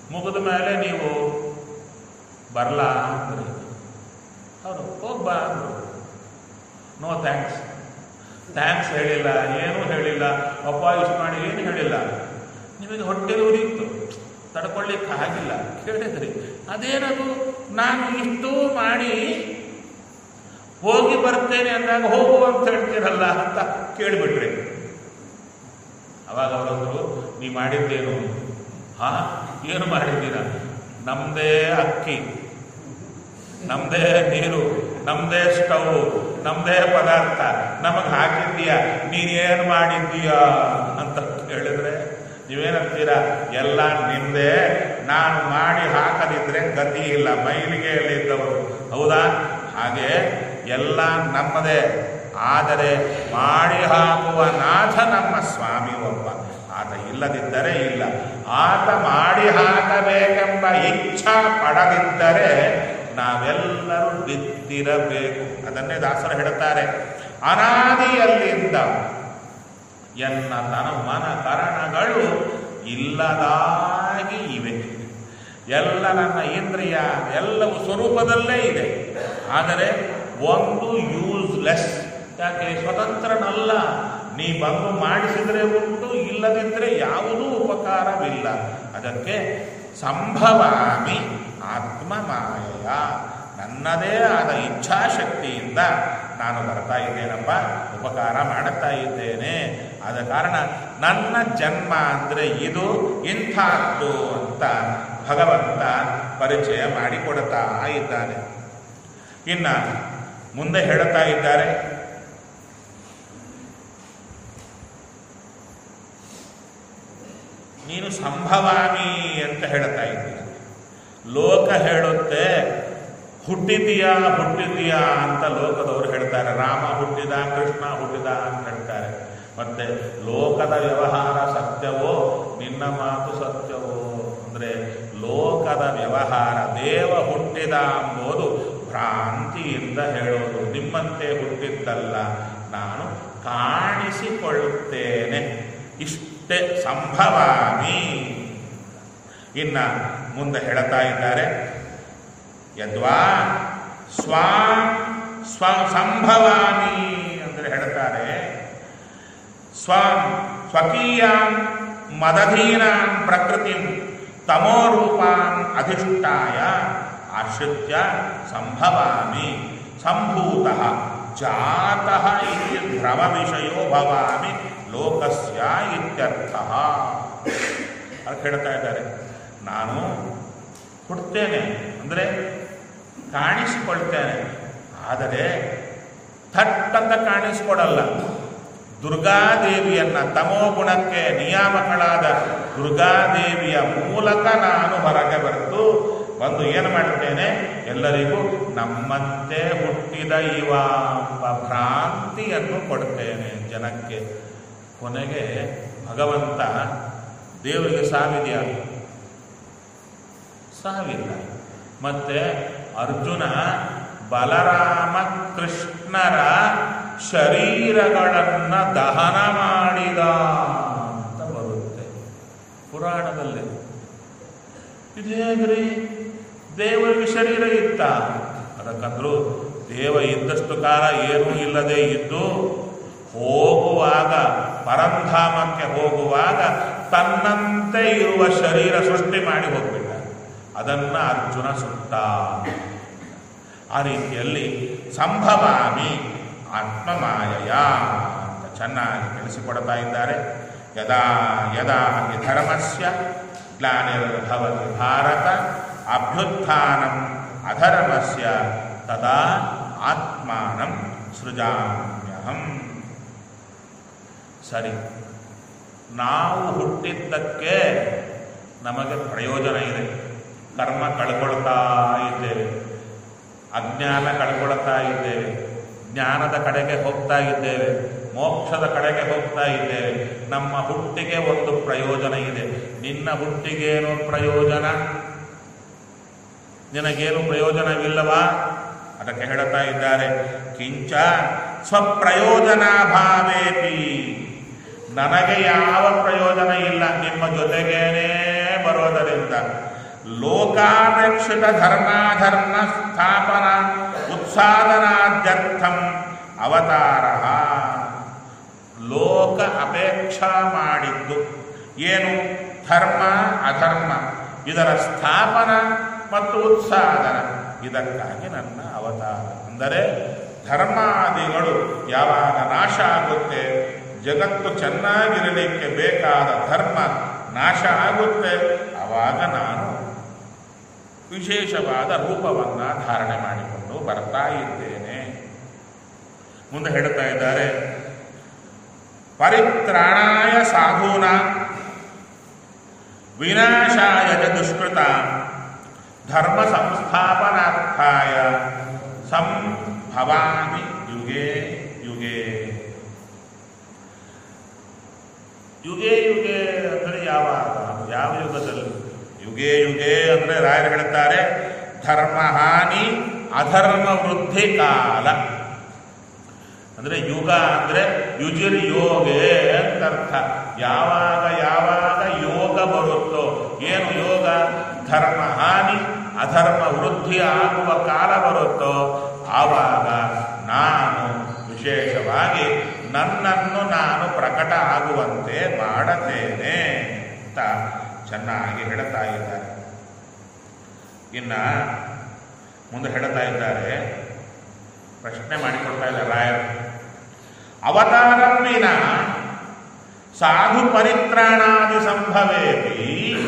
ಮುಗಿದ ಮೇಲೆ ನೀವು ಬರಲಾ ಅಂದ್ರಿ ಅವರು ಹೋಗ್ಬಾ ಅಂದ್ರು ನೋ ಥ್ಯಾಂಕ್ಸ್ ಥ್ಯಾಂಕ್ಸ್ ಹೇಳಿಲ್ಲ ಏನೂ ಹೇಳಿಲ್ಲ ಅಪ್ಪ ಇಷ್ಟು ಮಾಡಿ ಏನು ಹೇಳಿಲ್ಲ ನಿಮಗೆ ಹೊಟ್ಟೆಲಿ ಉರಿಯಿತು ತಡ್ಕೊಳ್ಳಿಕ್ಕೆ ಆಗಿಲ್ಲ ಕೇಳಿದ್ರಿ ಅದೇನದು ನಾನು ಇಷ್ಟು ಮಾಡಿ ಹೋಗಿ ಬರ್ತೇನೆ ಅಂದಾಗ ಹೋಗು ಅಂತ ಹೇಳ್ತೀರಲ್ಲ ಅಂತ ಕೇಳಿಬಿಟ್ರಿ ಅವಾಗ ಅವರಂದ್ರು ನೀ ಮಾಡಿದ್ದೇನು ಹಾ ಏನು ಮಾಡಿದ್ದೀರ ನಮ್ದೇ ಅಕ್ಕಿ ನಮ್ದೇ ನೀರು ನಮ್ದೇ ಸ್ಟವ್ ನಮ್ದೇ ಪದಾರ್ಥ ನಮಗೆ ಹಾಕಿದ್ದೀಯ ನೀನೇನು ಮಾಡಿದ್ದೀಯ ಅಂತ ಕೇಳಿದ್ರೆ ನೀವೇನಂತೀರ ಎಲ್ಲ ನಿಂದೆ ನಾನು ಮಾಡಿ ಹಾಕದಿದ್ರೆ ಗತಿ ಇಲ್ಲ ಮೈಲಿಗೆಯಲ್ಲಿದ್ದವರು ಹೌದಾ ಹಾಗೆ ಎಲ್ಲ ನಮ್ಮದೇ ಆದರೆ ಮಾಡಿ ಹಾಕುವ ನಾಥ ನಮ್ಮ ಸ್ವಾಮಿ ಒಬ್ಬ ಆತ ಇಲ್ಲದಿದ್ದರೆ ಇಲ್ಲ ಆತ ಮಾಡಿ ಹಾಕಬೇಕೆಂಬ ಇಚ್ಛಾ ಪಡದಿದ್ದರೆ ನಾವೆಲ್ಲರೂ ಬಿದ್ದಿರಬೇಕು ಅದನ್ನೇ ದಾಸರು ಹೇಳುತ್ತಾರೆ ಅನಾದಿಯಲ್ಲಿಂದ ಎನ್ನ ತನ ಮನ ಕರಣಗಳು ಇಲ್ಲದಾಗಿ ಇವೆ ಎಲ್ಲ ನನ್ನ ಇಂದ್ರಿಯ ಎಲ್ಲವೂ ಸ್ವರೂಪದಲ್ಲೇ ಇದೆ ಆದರೆ ಒಂದು ಯೂಸ್ಲೆಸ್ ಯಾಕೆ ಸ್ವತಂತ್ರನಲ್ಲ ನೀ ಬಂದು ಮಾಡಿಸಿದರೆ ಉಂಟು ಇಲ್ಲದಿದ್ದರೆ ಯಾವುದೂ ಉಪಕಾರವಿಲ್ಲ ಅದಕ್ಕೆ ಸಂಭವಾಮಿ ಆತ್ಮಮಾಯ ನನ್ನದೇ ಆದ ಇಚ್ಛಾಶಕ್ತಿಯಿಂದ ನಾನು ಬರ್ತಾ ಇದ್ದೇನಪ್ಪ ಉಪಕಾರ ಮಾಡುತ್ತಾ ಇದ್ದೇನೆ ಆದ ಕಾರಣ ನನ್ನ ಜನ್ಮ ಅಂದರೆ ಇದು ಇಂಥದ್ದು ಅಂತ ಭಗವಂತ ಪರಿಚಯ ಮಾಡಿಕೊಡುತ್ತಾ ಇದ್ದಾನೆ ಇನ್ನ ಮುಂದೆ ಹೇಳುತ್ತಾ ಇದ್ದಾರೆ ನೀನು ಸಂಭವಾಮಿ ಅಂತ ಹೇಳ್ತಾ ಇದ್ದೀಯ ಲೋಕ ಹೇಳುತ್ತೆ ಹುಟ್ಟಿದೀಯಾ ಹುಟ್ಟಿದೀಯಾ ಅಂತ ಲೋಕದವರು ಹೇಳ್ತಾರೆ ರಾಮ ಹುಟ್ಟಿದ ಕೃಷ್ಣ ಹುಟ್ಟಿದ ಅಂತ ಹೇಳ್ತಾರೆ ಮತ್ತೆ ಲೋಕದ ವ್ಯವಹಾರ ಸತ್ಯವೋ ನಿನ್ನ ಮಾತು ಸತ್ಯವೋ ಅಂದರೆ ಲೋಕದ ವ್ಯವಹಾರ ದೇವ ಹುಟ್ಟಿದ ಎಂಬುದು ಭ್ರಾಂತಿಯಿಂದ ಹೇಳೋದು ನಿಮ್ಮಂತೆ ಹುಟ್ಟಿದ್ದಲ್ಲ ನಾನು ಕಾಣಿಸಿಕೊಳ್ಳುತ್ತೇನೆ ಇಷ್ಟೇ ಸಂಭವಾಮಿ ಇನ್ನ ಮುಂದೆ ಹೇಳ್ತಾ ಇದ್ದಾರೆ ಯದ್ವಾ ಸ್ವಾಂ ಸ್ವ ಸಂಭವಾಮಿ ಅಂದರೆ ಹೇಳ್ತಾರೆ ಸ್ವಂ ಸ್ವಕೀಯಾಂ ಮದಧೀನಾಂ ಪ್ರಕೃತಿಂ ತಮೋರೂಪಾಂ ಅಧಿಷ್ಠಾಯ ಆಶ್ರಿತ್ಯ ಸಂಭವಾಮಿ ಸಂಭೂತಃ ಜಾತಃ ಇತಿ ಭ್ರಮ ವಿಷಯೋ ಭವಾಮಿ ಲೋಕಸ್ಯ ಇತ್ಯರ್ಥಃ ಅದಕ್ಕೆ ಹೇಳ್ತಾ ಇದ್ದಾರೆ ನಾನು ಹುಡ್ತೇನೆ ಅಂದರೆ ಕಾಣಿಸಿಕೊಳ್ತೇನೆ ಆದರೆ ಥಟ್ಟಂತ ಕಾಣಿಸ್ಕೊಡಲ್ಲ ದುರ್ಗಾದೇವಿಯನ್ನ ತಮೋಗುಣಕ್ಕೆ ನಿಯಾಮಕಳಾದ ದುರ್ಗಾದೇವಿಯ ಮೂಲಕ ನಾನು ಹೊರಗೆ ಬರೆದು ಬಂದು ಏನು ಮಾಡುತ್ತೇನೆ ಎಲ್ಲರಿಗೂ ನಮ್ಮಂತೆ ಹುಟ್ಟಿದ ಇವ ಎಂಬ ಭ್ರಾಂತಿಯನ್ನು ಕೊಡ್ತೇನೆ ಜನಕ್ಕೆ ಕೊನೆಗೆ ಭಗವಂತ ದೇವರಿಗೆ ಸಾವಿದೆಯಾ ಸಾವಿಲ್ಲ ಮತ್ತೆ ಅರ್ಜುನ ಬಲರಾಮ ಕೃಷ್ಣರ ಶರೀರಗಳನ್ನ ದಹನ ಮಾಡಿದ ಅಂತ ಬರುತ್ತೆ ಪುರಾಣದಲ್ಲಿ ಇದೇಗ್ರಿ ದೇವರಿಗೆ ಶರೀರ ಇತ್ತ ಅದಕ್ಕಂದ್ರು ದೇವ ಇದ್ದಷ್ಟು ಕಾಲ ಏನೂ ಇಲ್ಲದೆ ಇದ್ದು ಹೋಗುವಾಗ ಪರಂಧಾಮಕ್ಕೆ ಹೋಗುವಾಗ ತನ್ನಂತೆ ಇರುವ ಶರೀರ ಸೃಷ್ಟಿ ಮಾಡಿ ಹೋಗ್ಬಿಟ್ಟ ಅದನ್ನ ಅರ್ಜುನ ಸುತ್ತ ಆ ರೀತಿಯಲ್ಲಿ ಸಂಭವಾಮಿ ಆತ್ಮಮಾಯಯ ಅಂತ ಚೆನ್ನಾಗಿ ತಿಳಿಸಿಕೊಡ್ತಾ ಇದ್ದಾರೆ ಯದಾ ಯದಾ ಹಿ ಧರ್ಮಸ್ಯ ಗ್ಲಾನಿರ್ಭವತಿ ಭಾರತ ಅಭ್ಯುತ್ಥಾನಂ ಅಧರ್ಮಸ್ಯ ತದಾ ಆತ್ಮಾನಂ ಸೃಜಾಮ್ಯಹಂ ಸರಿ ನಾವು ಹುಟ್ಟಿದ್ದಕ್ಕೆ ನಮಗೆ ಪ್ರಯೋಜನ ಇದೆ ಕರ್ಮ ಕಳ್ಕೊಳ್ತಾ ಇದ್ದೇವೆ ಅಜ್ಞಾನ ಕಳ್ಕೊಳ್ತಾ ಇದ್ದೇವೆ ಜ್ಞಾನದ ಕಡೆಗೆ ಹೋಗ್ತಾ ಇದ್ದೇವೆ ಮೋಕ್ಷದ ಕಡೆಗೆ ಹೋಗ್ತಾ ಇದ್ದೇವೆ ನಮ್ಮ ಹುಟ್ಟಿಗೆ ಒಂದು ಪ್ರಯೋಜನ ಇದೆ ನಿನ್ನ ಹುಟ್ಟಿಗೇನು ಪ್ರಯೋಜನ ನಿನಗೇನು ಪ್ರಯೋಜನವಿಲ್ಲವಾ ಅದಕ್ಕೆ ಹೇಳುತ್ತಾ ಇದ್ದಾರೆ ಕಿಂಚ ಸ್ವಪ್ರಯೋಜನಾಭಾವೇಪಿ ನನಗೆ ಯಾವ ಪ್ರಯೋಜನ ಇಲ್ಲ ನಿಮ್ಮ ಜೊತೆಗೇನೇ ಬರೋದರಿಂದ ಲೋಕಾಪೇಕ್ಷಿತ ಧರ್ಮಾಧರ್ಮ ಸ್ಥಾಪನ ಉತ್ಸಾದನಾದ್ಯರ್ಥಂ ಅವತಾರ ಲೋಕ ಅಪೇಕ್ಷಾ ಮಾಡಿದ್ದು ಏನು ಧರ್ಮ ಅಧರ್ಮ ಇದರ ಸ್ಥಾಪನ ಮತ್ತು ಉತ್ಸಾದನ ಇದಕ್ಕಾಗಿ ನನ್ನ ಅವತಾರ ಅಂದರೆ ಧರ್ಮಾದಿಗಳು ಯಾವಾಗ ನಾಶ ಆಗುತ್ತೆ ಜಗತ್ತು ಚೆನ್ನಾಗಿರಲಿಕ್ಕೆ ಬೇಕಾದ ಧರ್ಮ ನಾಶ ಆಗುತ್ತೆ ಆವಾಗ ನಾನು ವಿಶೇಷವಾದ ರೂಪವನ್ನು ಧಾರಣೆ ಮಾಡಿಕೊಂಡು ಬರ್ತಾ ಇದ್ದೇನೆ ಮುಂದೆ ಹೇಳ್ತಾ ಇದ್ದಾರೆ ಪರಿತ್ರಾಣಾಯ ಸಾಧೂನ ವಿನಾಶಾಯ ಚ ದುಷ್ಕೃತ ಧರ್ಮ ಸಂಸ್ಥಾಪನಾರ್ಥಾಯ ಸಂಭವಾಮಿ ಯುಗೆ ಯುಗೆ ಯುಗೆ ಯುಗೆ ಅಂದರೆ ಯಾವಾಗ ಯಾವ ಯುಗದಲ್ಲಿ ಯುಗೆ ಯುಗೆ ಅಂದರೆ ರಾಯರು ಹೇಳುತ್ತಾರೆ ಧರ್ಮ ಹಾನಿ ಅಧರ್ಮ ವೃದ್ಧಿ ಕಾಲ ಅಂದರೆ ಯುಗ ಅಂದರೆ ಯುಜಿರ್ ಯೋಗೆ ಅಂತ ಅರ್ಥ ಯಾವಾಗ ಯಾವಾಗ ಯೋಗ ಬರುತ್ತೋ ಏನು ಯೋಗ ಧರ್ಮ ಹಾನಿ ಅಧರ್ಮ ವೃದ್ಧಿ ಆಗುವ ಕಾಲ ಬರುತ್ತೋ ಆವಾಗ ನಾನು ವಿಶೇಷವಾಗಿ ನನ್ನನ್ನು ನಾನು ಪ್ರಕಟ ಆಗುವಂತೆ ಮಾಡುತ್ತೇನೆ ಅಂತ ಚೆನ್ನಾಗಿ ಹೇಳ್ತಾ ಇದ್ದಾರೆ ಇನ್ನ ಮುಂದೆ ಹೇಳ್ತಾ ಇದ್ದಾರೆ ಪ್ರಶ್ನೆ ಮಾಡಿಕೊಡ್ತಾ ಇದ್ದಾರೆ ರಾಯರು ಅವತಾರಂ ವಿನ ಸಾಧು ಪರಿತ್ರಾಣಾದಿ ಸಂಭವೇಪಿ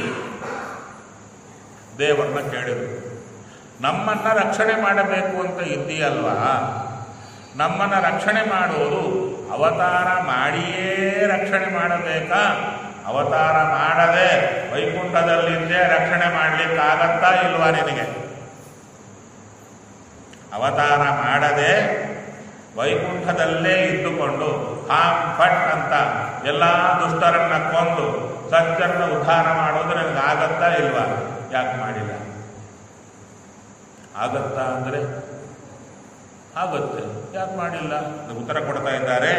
ದೇವರನ್ನ ಕೇಳಿದರು ನಮ್ಮನ್ನ ರಕ್ಷಣೆ ಮಾಡಬೇಕು ಅಂತ ಇದ್ದೀಯಲ್ವಾ ನಮ್ಮನ್ನ ರಕ್ಷಣೆ ಮಾಡೋದು ಅವತಾರ ಮಾಡಿಯೇ ರಕ್ಷಣೆ ಮಾಡಬೇಕಾ ಅವತಾರ ಮಾಡದೆ ವೈಕುಂಠದಲ್ಲಿದ್ದೇ ರಕ್ಷಣೆ ಮಾಡಲಿಕ್ಕಾಗತ್ತಾ ಇಲ್ವಾ ನಿನಗೆ ಅವತಾರ ಮಾಡದೆ ವೈಕುಂಠದಲ್ಲೇ ಇದ್ದುಕೊಂಡು ಹಾಂ ಫಟ್ ಅಂತ ಎಲ್ಲ ದುಷ್ಟರನ್ನ ಕೊಂದು ಸಜ್ಜರನ್ನ ಉದ್ಧಾರ ಮಾಡೋದು ನನಗೆ ಆಗತ್ತಾ ಇಲ್ವಾ ಯಾಕೆ ಮಾಡಿಲ್ಲ ಆಗತ್ತಾ ಅಂದರೆ ಆಗುತ್ತೆ ಯಾಕೆ ಮಾಡಿಲ್ಲ ಅದು ಉತ್ತರ ಕೊಡ್ತಾ ಇದ್ದಾರೆ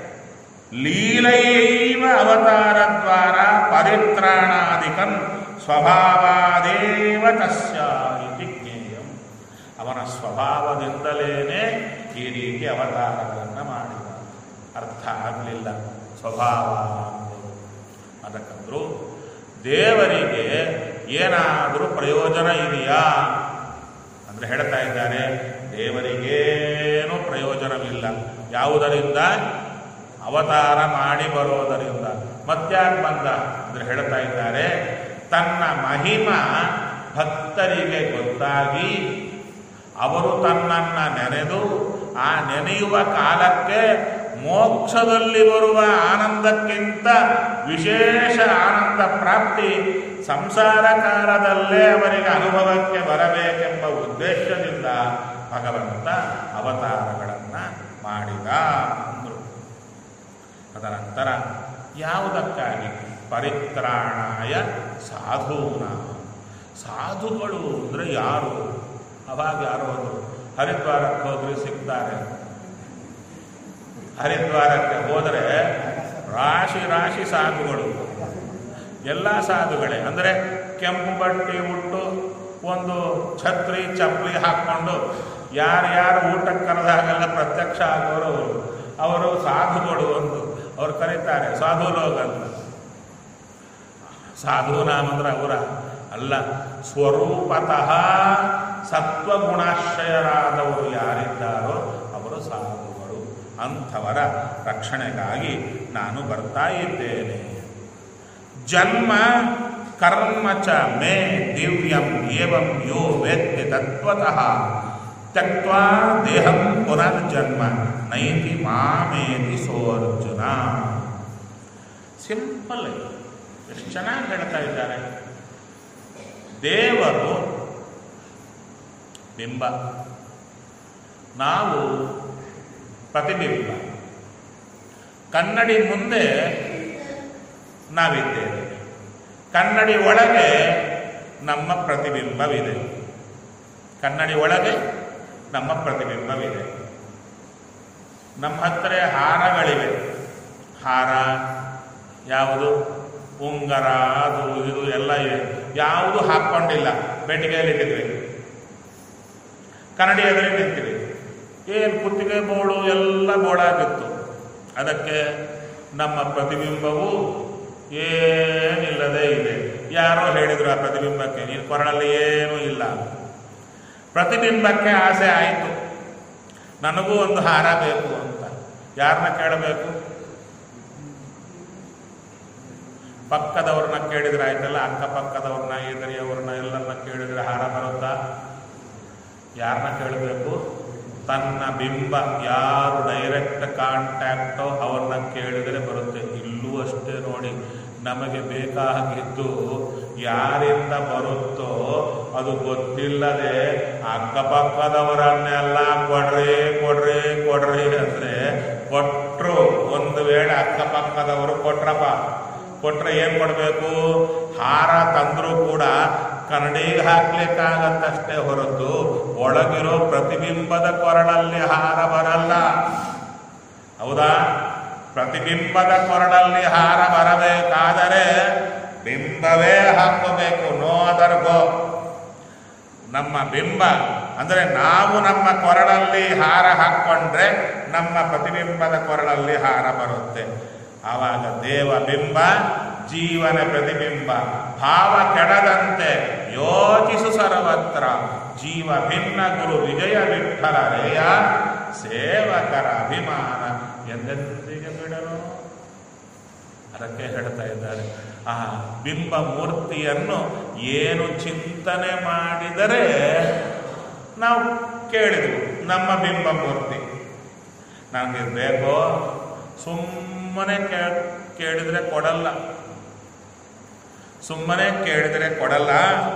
ಲೀಲೈವ ಅವತಾರ ದ್ವಾರ ಪರಿತ್ರಾಣಾದಿಕನ್ ಸ್ವಭಾವಾದೇವ ತಸ್ಯ ಇತಿ ಜ್ಞೇಯಂ ಅವನ ಸ್ವಭಾವದಿಂದಲೇನೆ ಈ ರೀತಿ ಅವತಾರಗಳನ್ನು ಮಾಡಿದ ಅರ್ಥ ಆಗಲಿಲ್ಲ ಸ್ವಭಾವ ಅಂಬೋದು. ಅದಕ್ಕಂದ್ರು ದೇವರಿಗೆ ಏನಾದರೂ ಪ್ರಯೋಜನ ಇದೆಯಾ ಅಂದ್ರೆ ಹೇಳ್ತಾ ಇದ್ದಾರೆ ದೇವರಿಗೇನೂ ಪ್ರಯೋಜನವಿಲ್ಲ ಯಾವುದರಿಂದ ಅವತಾರ ಮಾಡಿ ಬರೋದರಿಂದ ಮತ್ಯಾಕ್ ಬಂದ ಅಂದ್ರೆ ಹೇಳ್ತಾ ಇದ್ದಾರೆ ತನ್ನ ಮಹಿಮ ಭಕ್ತರಿಗೆ ಗೊತ್ತಾಗಿ ಅವರು ತನ್ನನ್ನ ನೆನೆದು ಆ ನೆನೆಯುವ ಕಾಲಕ್ಕೆ ಮೋಕ್ಷದಲ್ಲಿ ಬರುವ ಆನಂದಕ್ಕಿಂತ ವಿಶೇಷ ಆನಂದ ಪ್ರಾಪ್ತಿ ಸಂಸಾರ ಕಾಲದಲ್ಲೇ ಅವರಿಗೆ ಅನುಭವಕ್ಕೆ ಬರಬೇಕೆಂಬ ಉದ್ದೇಶದಿಂದ ಭಗವಂತ ಅವತಾರಗಳನ್ನು ಮಾಡಿದ ಅಂದರು ತದನಂತರ ಯಾವುದಕ್ಕಾಗಿ ಪರಿತ್ರಾಣಾಯ ಸಾಧೂನ ಸಾಧುಗಳು ಅಂದರೆ ಯಾರು ಅವಾಗ ಯಾರು ಅವರು ಹರಿದ್ವಾರಕ್ಕೆ ಹೋದ್ರೆ ಸಿಗ್ತಾರೆ ಹರಿದ್ವಾರಕ್ಕೆ ಹೋದರೆ ರಾಶಿ ರಾಶಿ ಸಾಧುಗಳು ಎಲ್ಲ ಸಾಧುಗಳೇ ಅಂದರೆ ಕೆಂಪು ಬಟ್ಟೆ ಉಟ್ಟು ಒಂದು ಛತ್ರಿ ಚಪ್ಪಲಿ ಹಾಕ್ಕೊಂಡು ಯಾರ್ಯಾರು ಊಟಕ್ಕೆ ಕರೆದಾಗೆಲ್ಲ ಪ್ರತ್ಯಕ್ಷ ಆಗೋರು ಅವರು ಅವರು ಸಾಧುಗಳು ಒಂದು ಅವ್ರು ಕರೀತಾರೆ ಸಾಧು ಲೋಕ ಅಂತ ಸಾಧು ನಾಮ ಅಂದ್ರೆ ಅವರ ಅಲ್ಲ ಸ್ವರೂಪತಃ ಸತ್ವಗುಣಾಶ್ರಯರಾದವರು ಯಾರಿದ್ದಾರೋ ಅವರು ಸಾಧುಗಳು ಅಂಥವರ ರಕ್ಷಣೆಗಾಗಿ ನಾನು ಬರ್ತಾ ಇದ್ದೇನೆ ಜನ್ಮ ಕರ್ಮ ಚ ಮೇ ದಿವ್ಯಂ ಏವಂ ಯೋ ವೇತ್ತಿ ತತ್ವತಃ ತ್ಯಕ್ವಾ ದೇಹಂ ಪುನರ್ಜನ್ಮ ನೈತಿ ಮಾಮೇತಿ ಸೋರ್ಜುನ ಸಿಂಪಲ್ ಎಷ್ಟು ಚೆನ್ನಾಗಿ ಹೇಳ್ತಾ ಇದ್ದಾರೆ ದೇವರು ಬಿಂಬ ನಾವು ಪ್ರತಿಬಿಂಬ ಕನ್ನಡಿ ಮುಂದೆ ನಾವಿದ್ದೇವೆ ಕನ್ನಡಿ ಒಳಗೆ ನಮ್ಮ ಪ್ರತಿಬಿಂಬವಿದೆ ಕನ್ನಡಿ ಒಳಗೆ ನಮ್ಮ ಪ್ರತಿಬಿಂಬವಿದೆ ನಮ್ಮ ಹತ್ರ ಹಾರಗಳಿವೆ ಹಾರ ಯಾವುದು ಉಂಗರ ಅದು ಇದು ಎಲ್ಲ ಇವೆ ಯಾವುದು ಹಾಕ್ಕೊಂಡಿಲ್ಲ ಬೆಟ್ಟಿಗೆಯಲ್ಲಿ ಇಟ್ಟಿದ್ವಿ ಕನ್ನಡಿ ಎದುರಿಗೆ ನಿಂತೀವಿ ಏನು ಕುತ್ತಿಗೆ ಬೋಳು ಎಲ್ಲ ಬೋಳಾಗಿತ್ತು ಅದಕ್ಕೆ ನಮ್ಮ ಪ್ರತಿಬಿಂಬವು ಏನಿಲ್ಲದೆ ಇದೆ ಯಾರೋ ಹೇಳಿದ್ರು ಆ ಪ್ರತಿಬಿಂಬಕ್ಕೆ ನೀನು ಕೊರಳಲ್ಲಿ ಏನೂ ಇಲ್ಲ ಪ್ರತಿಬಿಂಬಕ್ಕೆ ಆಸೆ ಆಯಿತು ನನಗೂ ಒಂದು ಹಾರ ಬೇಕು ಅಂತ ಯಾರನ್ನ ಕೇಳಬೇಕು ಪಕ್ಕದವ್ರನ್ನ ಕೇಳಿದ್ರೆ ಆಯ್ತಲ್ಲ ಅಕ್ಕಪಕ್ಕದವ್ರನ್ನ ಎದುರಿಯವ್ರನ್ನ ಎಲ್ಲರನ್ನ ಕೇಳಿದ್ರೆ ಹಾರ ಬರುತ್ತಾ ಯಾರನ್ನ ಕೇಳಬೇಕು ತನ್ನ ಬಿಂಬ ಯಾರು ಡೈರೆಕ್ಟ್ ಕಾಂಟ್ಯಾಕ್ಟೋ ಅವ್ರನ್ನ ಕೇಳಿದರೆ ಬರುತ್ತೆ ಇಲ್ಲೂ ಅಷ್ಟೇ ನೋಡಿ ನಮಗೆ ಬೇಕಾಗಿದ್ದು ಯಾರಿಂದ ಬರುತ್ತೋ ಅದು ಗೊತ್ತಿಲ್ಲದೆ ಅಕ್ಕಪಕ್ಕದವರನ್ನೆಲ್ಲ ಕೊಡ್ರಿ ಕೊಡ್ರಿ ಕೊಡ್ರಿ ಅಂದ್ರೆ ಕೊಟ್ರು ಒಂದು ವೇಳೆ ಅಕ್ಕಪಕ್ಕದವರು ಕೊಟ್ರಪ್ಪ ಕೊಟ್ರೆ ಏನ್ ಕೊಡ್ಬೇಕು ಹಾರ ತಂದ್ರೂ ಕೂಡ ಕನ್ನಡಿಗೆ ಹಾಕ್ಲಿಕ್ಕಾಗತ್ತಷ್ಟೇ ಹೊರತು ಒಳಗಿರೋ ಪ್ರತಿಬಿಂಬದ ಕೊರಳಲ್ಲಿ ಹಾರ ಬರಲ್ಲ ಹೌದಾ ಪ್ರತಿಬಿಂಬದ ಕೊರಳಲ್ಲಿ ಹಾರ ಬರಬೇಕಾದರೆ ಬಿಂಬವೇ ಹಾಕೋಬೇಕು ನೋ ಅದರ್ ಗೋ ನಮ್ಮ ಬಿಂಬ ಅಂದರೆ ನಾವು ನಮ್ಮ ಕೊರಳಲ್ಲಿ ಹಾರ ಹಾಕ್ಕೊಂಡ್ರೆ ನಮ್ಮ ಪ್ರತಿಬಿಂಬದ ಕೊರಳಲ್ಲಿ ಹಾರ ಬರುತ್ತೆ ಆವಾಗ ದೇವ ಬಿಂಬ ಜೀವನ ಪ್ರತಿಬಿಂಬ ಭಾವ ಕೆಡದಂತೆ ಯೋಚಿಸು ಸರ್ವತ್ರ ಜೀವ ಭಿನ್ನ ಗುರು ವಿಜಯ ವಿಠಲ ರೇಯ ಸೇವಕರ ಅಭಿಮಾನ ಎಂದೆಂದಿಗೆ ಬಿಡಲು ಅದಕ್ಕೆ ಹೇಳ್ತಾ ಇದ್ದಾರೆ ಆ ಬಿಂಬ ಮೂರ್ತಿಯನ್ನು ಏನು ಚಿಂತನೆ ಮಾಡಿದರೆ ನಾವು ಕೇಳಿದ್ವು ನಮ್ಮ ಬಿಂಬ ಮೂರ್ತಿ ನನಗೆ ಬೇಕೋ ಸುಮ್ಮನೆ ಕೇಳಿದ್ರೆ ಕೊಡಲ್ಲ ಸುಮ್ಮನೆ ಕೇಳಿದರೆ ಕೊಡಲ್ಲ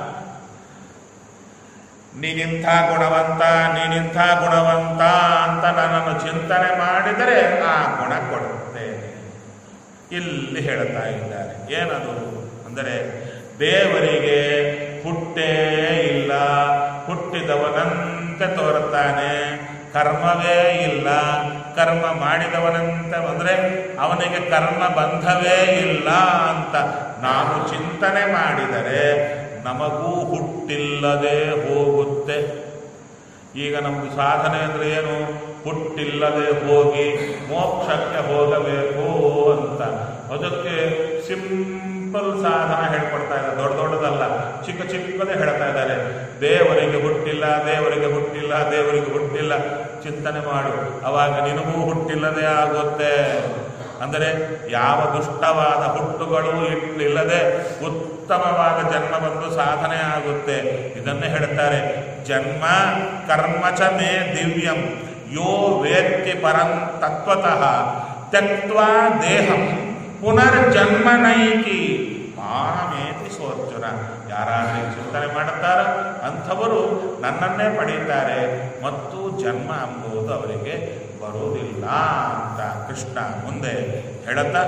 ನೀನಿಂಥ ಗುಣವಂತ ನೀನಿಂಥ ಗುಣವಂತ ಅಂತ ನನ್ನನ್ನು ಚಿಂತನೆ ಮಾಡಿದರೆ ಆ ಗುಣ ಕೊಡುತ್ತೆ ಇಲ್ಲಿ ಹೇಳ್ತಾ ಇದ್ದಾರೆ ಏನದು ಅಂದರೆ ದೇವರಿಗೆ ಹುಟ್ಟೇ ಇಲ್ಲ ಹುಟ್ಟಿದವನಂತೆ ತೋರುತ್ತಾನೆ ಕರ್ಮವೇ ಇಲ್ಲ ಕರ್ಮ ಮಾಡಿದವನಂತ ಅಂದರೆ ಅವನಿಗೆ ಕರ್ಮ ಬಂಧವೇ ಇಲ್ಲ ಅಂತ ನಾವು ಚಿಂತನೆ ಮಾಡಿದರೆ ನಮಗೂ ಹುಟ್ಟಿಲ್ಲದೆ ಹೋಗುತ್ತೆ ಈಗ ನಮ್ದು ಸಾಧನೆ ಅಂದರೆ ಏನು ಹುಟ್ಟಿಲ್ಲದೆ ಹೋಗಿ ಮೋಕ್ಷಕ್ಕೆ ಹೋಗಬೇಕು ಅಂತ ಅದಕ್ಕೆ ಸಿಂಪಲ್ ಸಾಧನ ಹೇಳ್ಕೊಡ್ತಾ ಇದ್ದಾರೆ ದೊಡ್ಡ ದೊಡ್ಡದಲ್ಲ ಚಿಕ್ಕ ಚಿಕ್ಕದೇ ಹೇಳ್ತಾ ಇದ್ದಾರೆ ದೇವರಿಗೆ ಹುಟ್ಟಿಲ್ಲ ದೇವರಿಗೆ ಹುಟ್ಟಿಲ್ಲ ದೇವರಿಗೆ ಹುಟ್ಟಿಲ್ಲ ಚಿಂತನೆ ಮಾಡು ಅವಾಗ ನಿನಗೂ ಹುಟ್ಟಿಲ್ಲದೆ ಆಗುತ್ತೆ ಅಂದರೆ ಯಾವ ದುಷ್ಟವಾದ ಹುಟ್ಟುಗಳು ಇಲ್ಲದೆ ಉತ್ತಮವಾದ ಜನ್ಮ ಬಂದು ಸಾಧನೆ ಆಗುತ್ತೆ ಇದನ್ನೇ ಹೇಳ್ತಾರೆ ಜನ್ಮ ಕರ್ಮಚ ಮೇ ದಿವ್ಯಂ ಯೋ ವೇತ್ತಿ ಪರಂ ತತ್ವತಃ ತ್ಯಕ್ವಾ ದೇಹಂ ಪುನರ್ಜನ್ಮನೈಕಿ ಮಾಮೇತಿ ಸೋರ್ಜುನ ಯಾರಾದರೂ ಚಿಂತನೆ ಮಾಡುತ್ತಾರೋ ಅಂಥವರು ನನ್ನನ್ನೇ ಪಡೀತಾರೆ ಮತ್ತು ಜನ್ಮ ಎಂಬುದು ಅವರಿಗೆ ಬರುವುದಿಲ್ಲ ಅಂತ ಕೃಷ್ಣ ಮುಂದೆ ಹೇಳುತ್ತಾ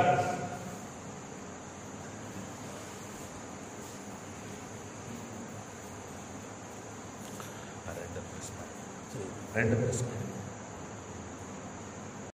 ರೆಡ್ ಪ್ರೆಸ್ ಮಾಡಿ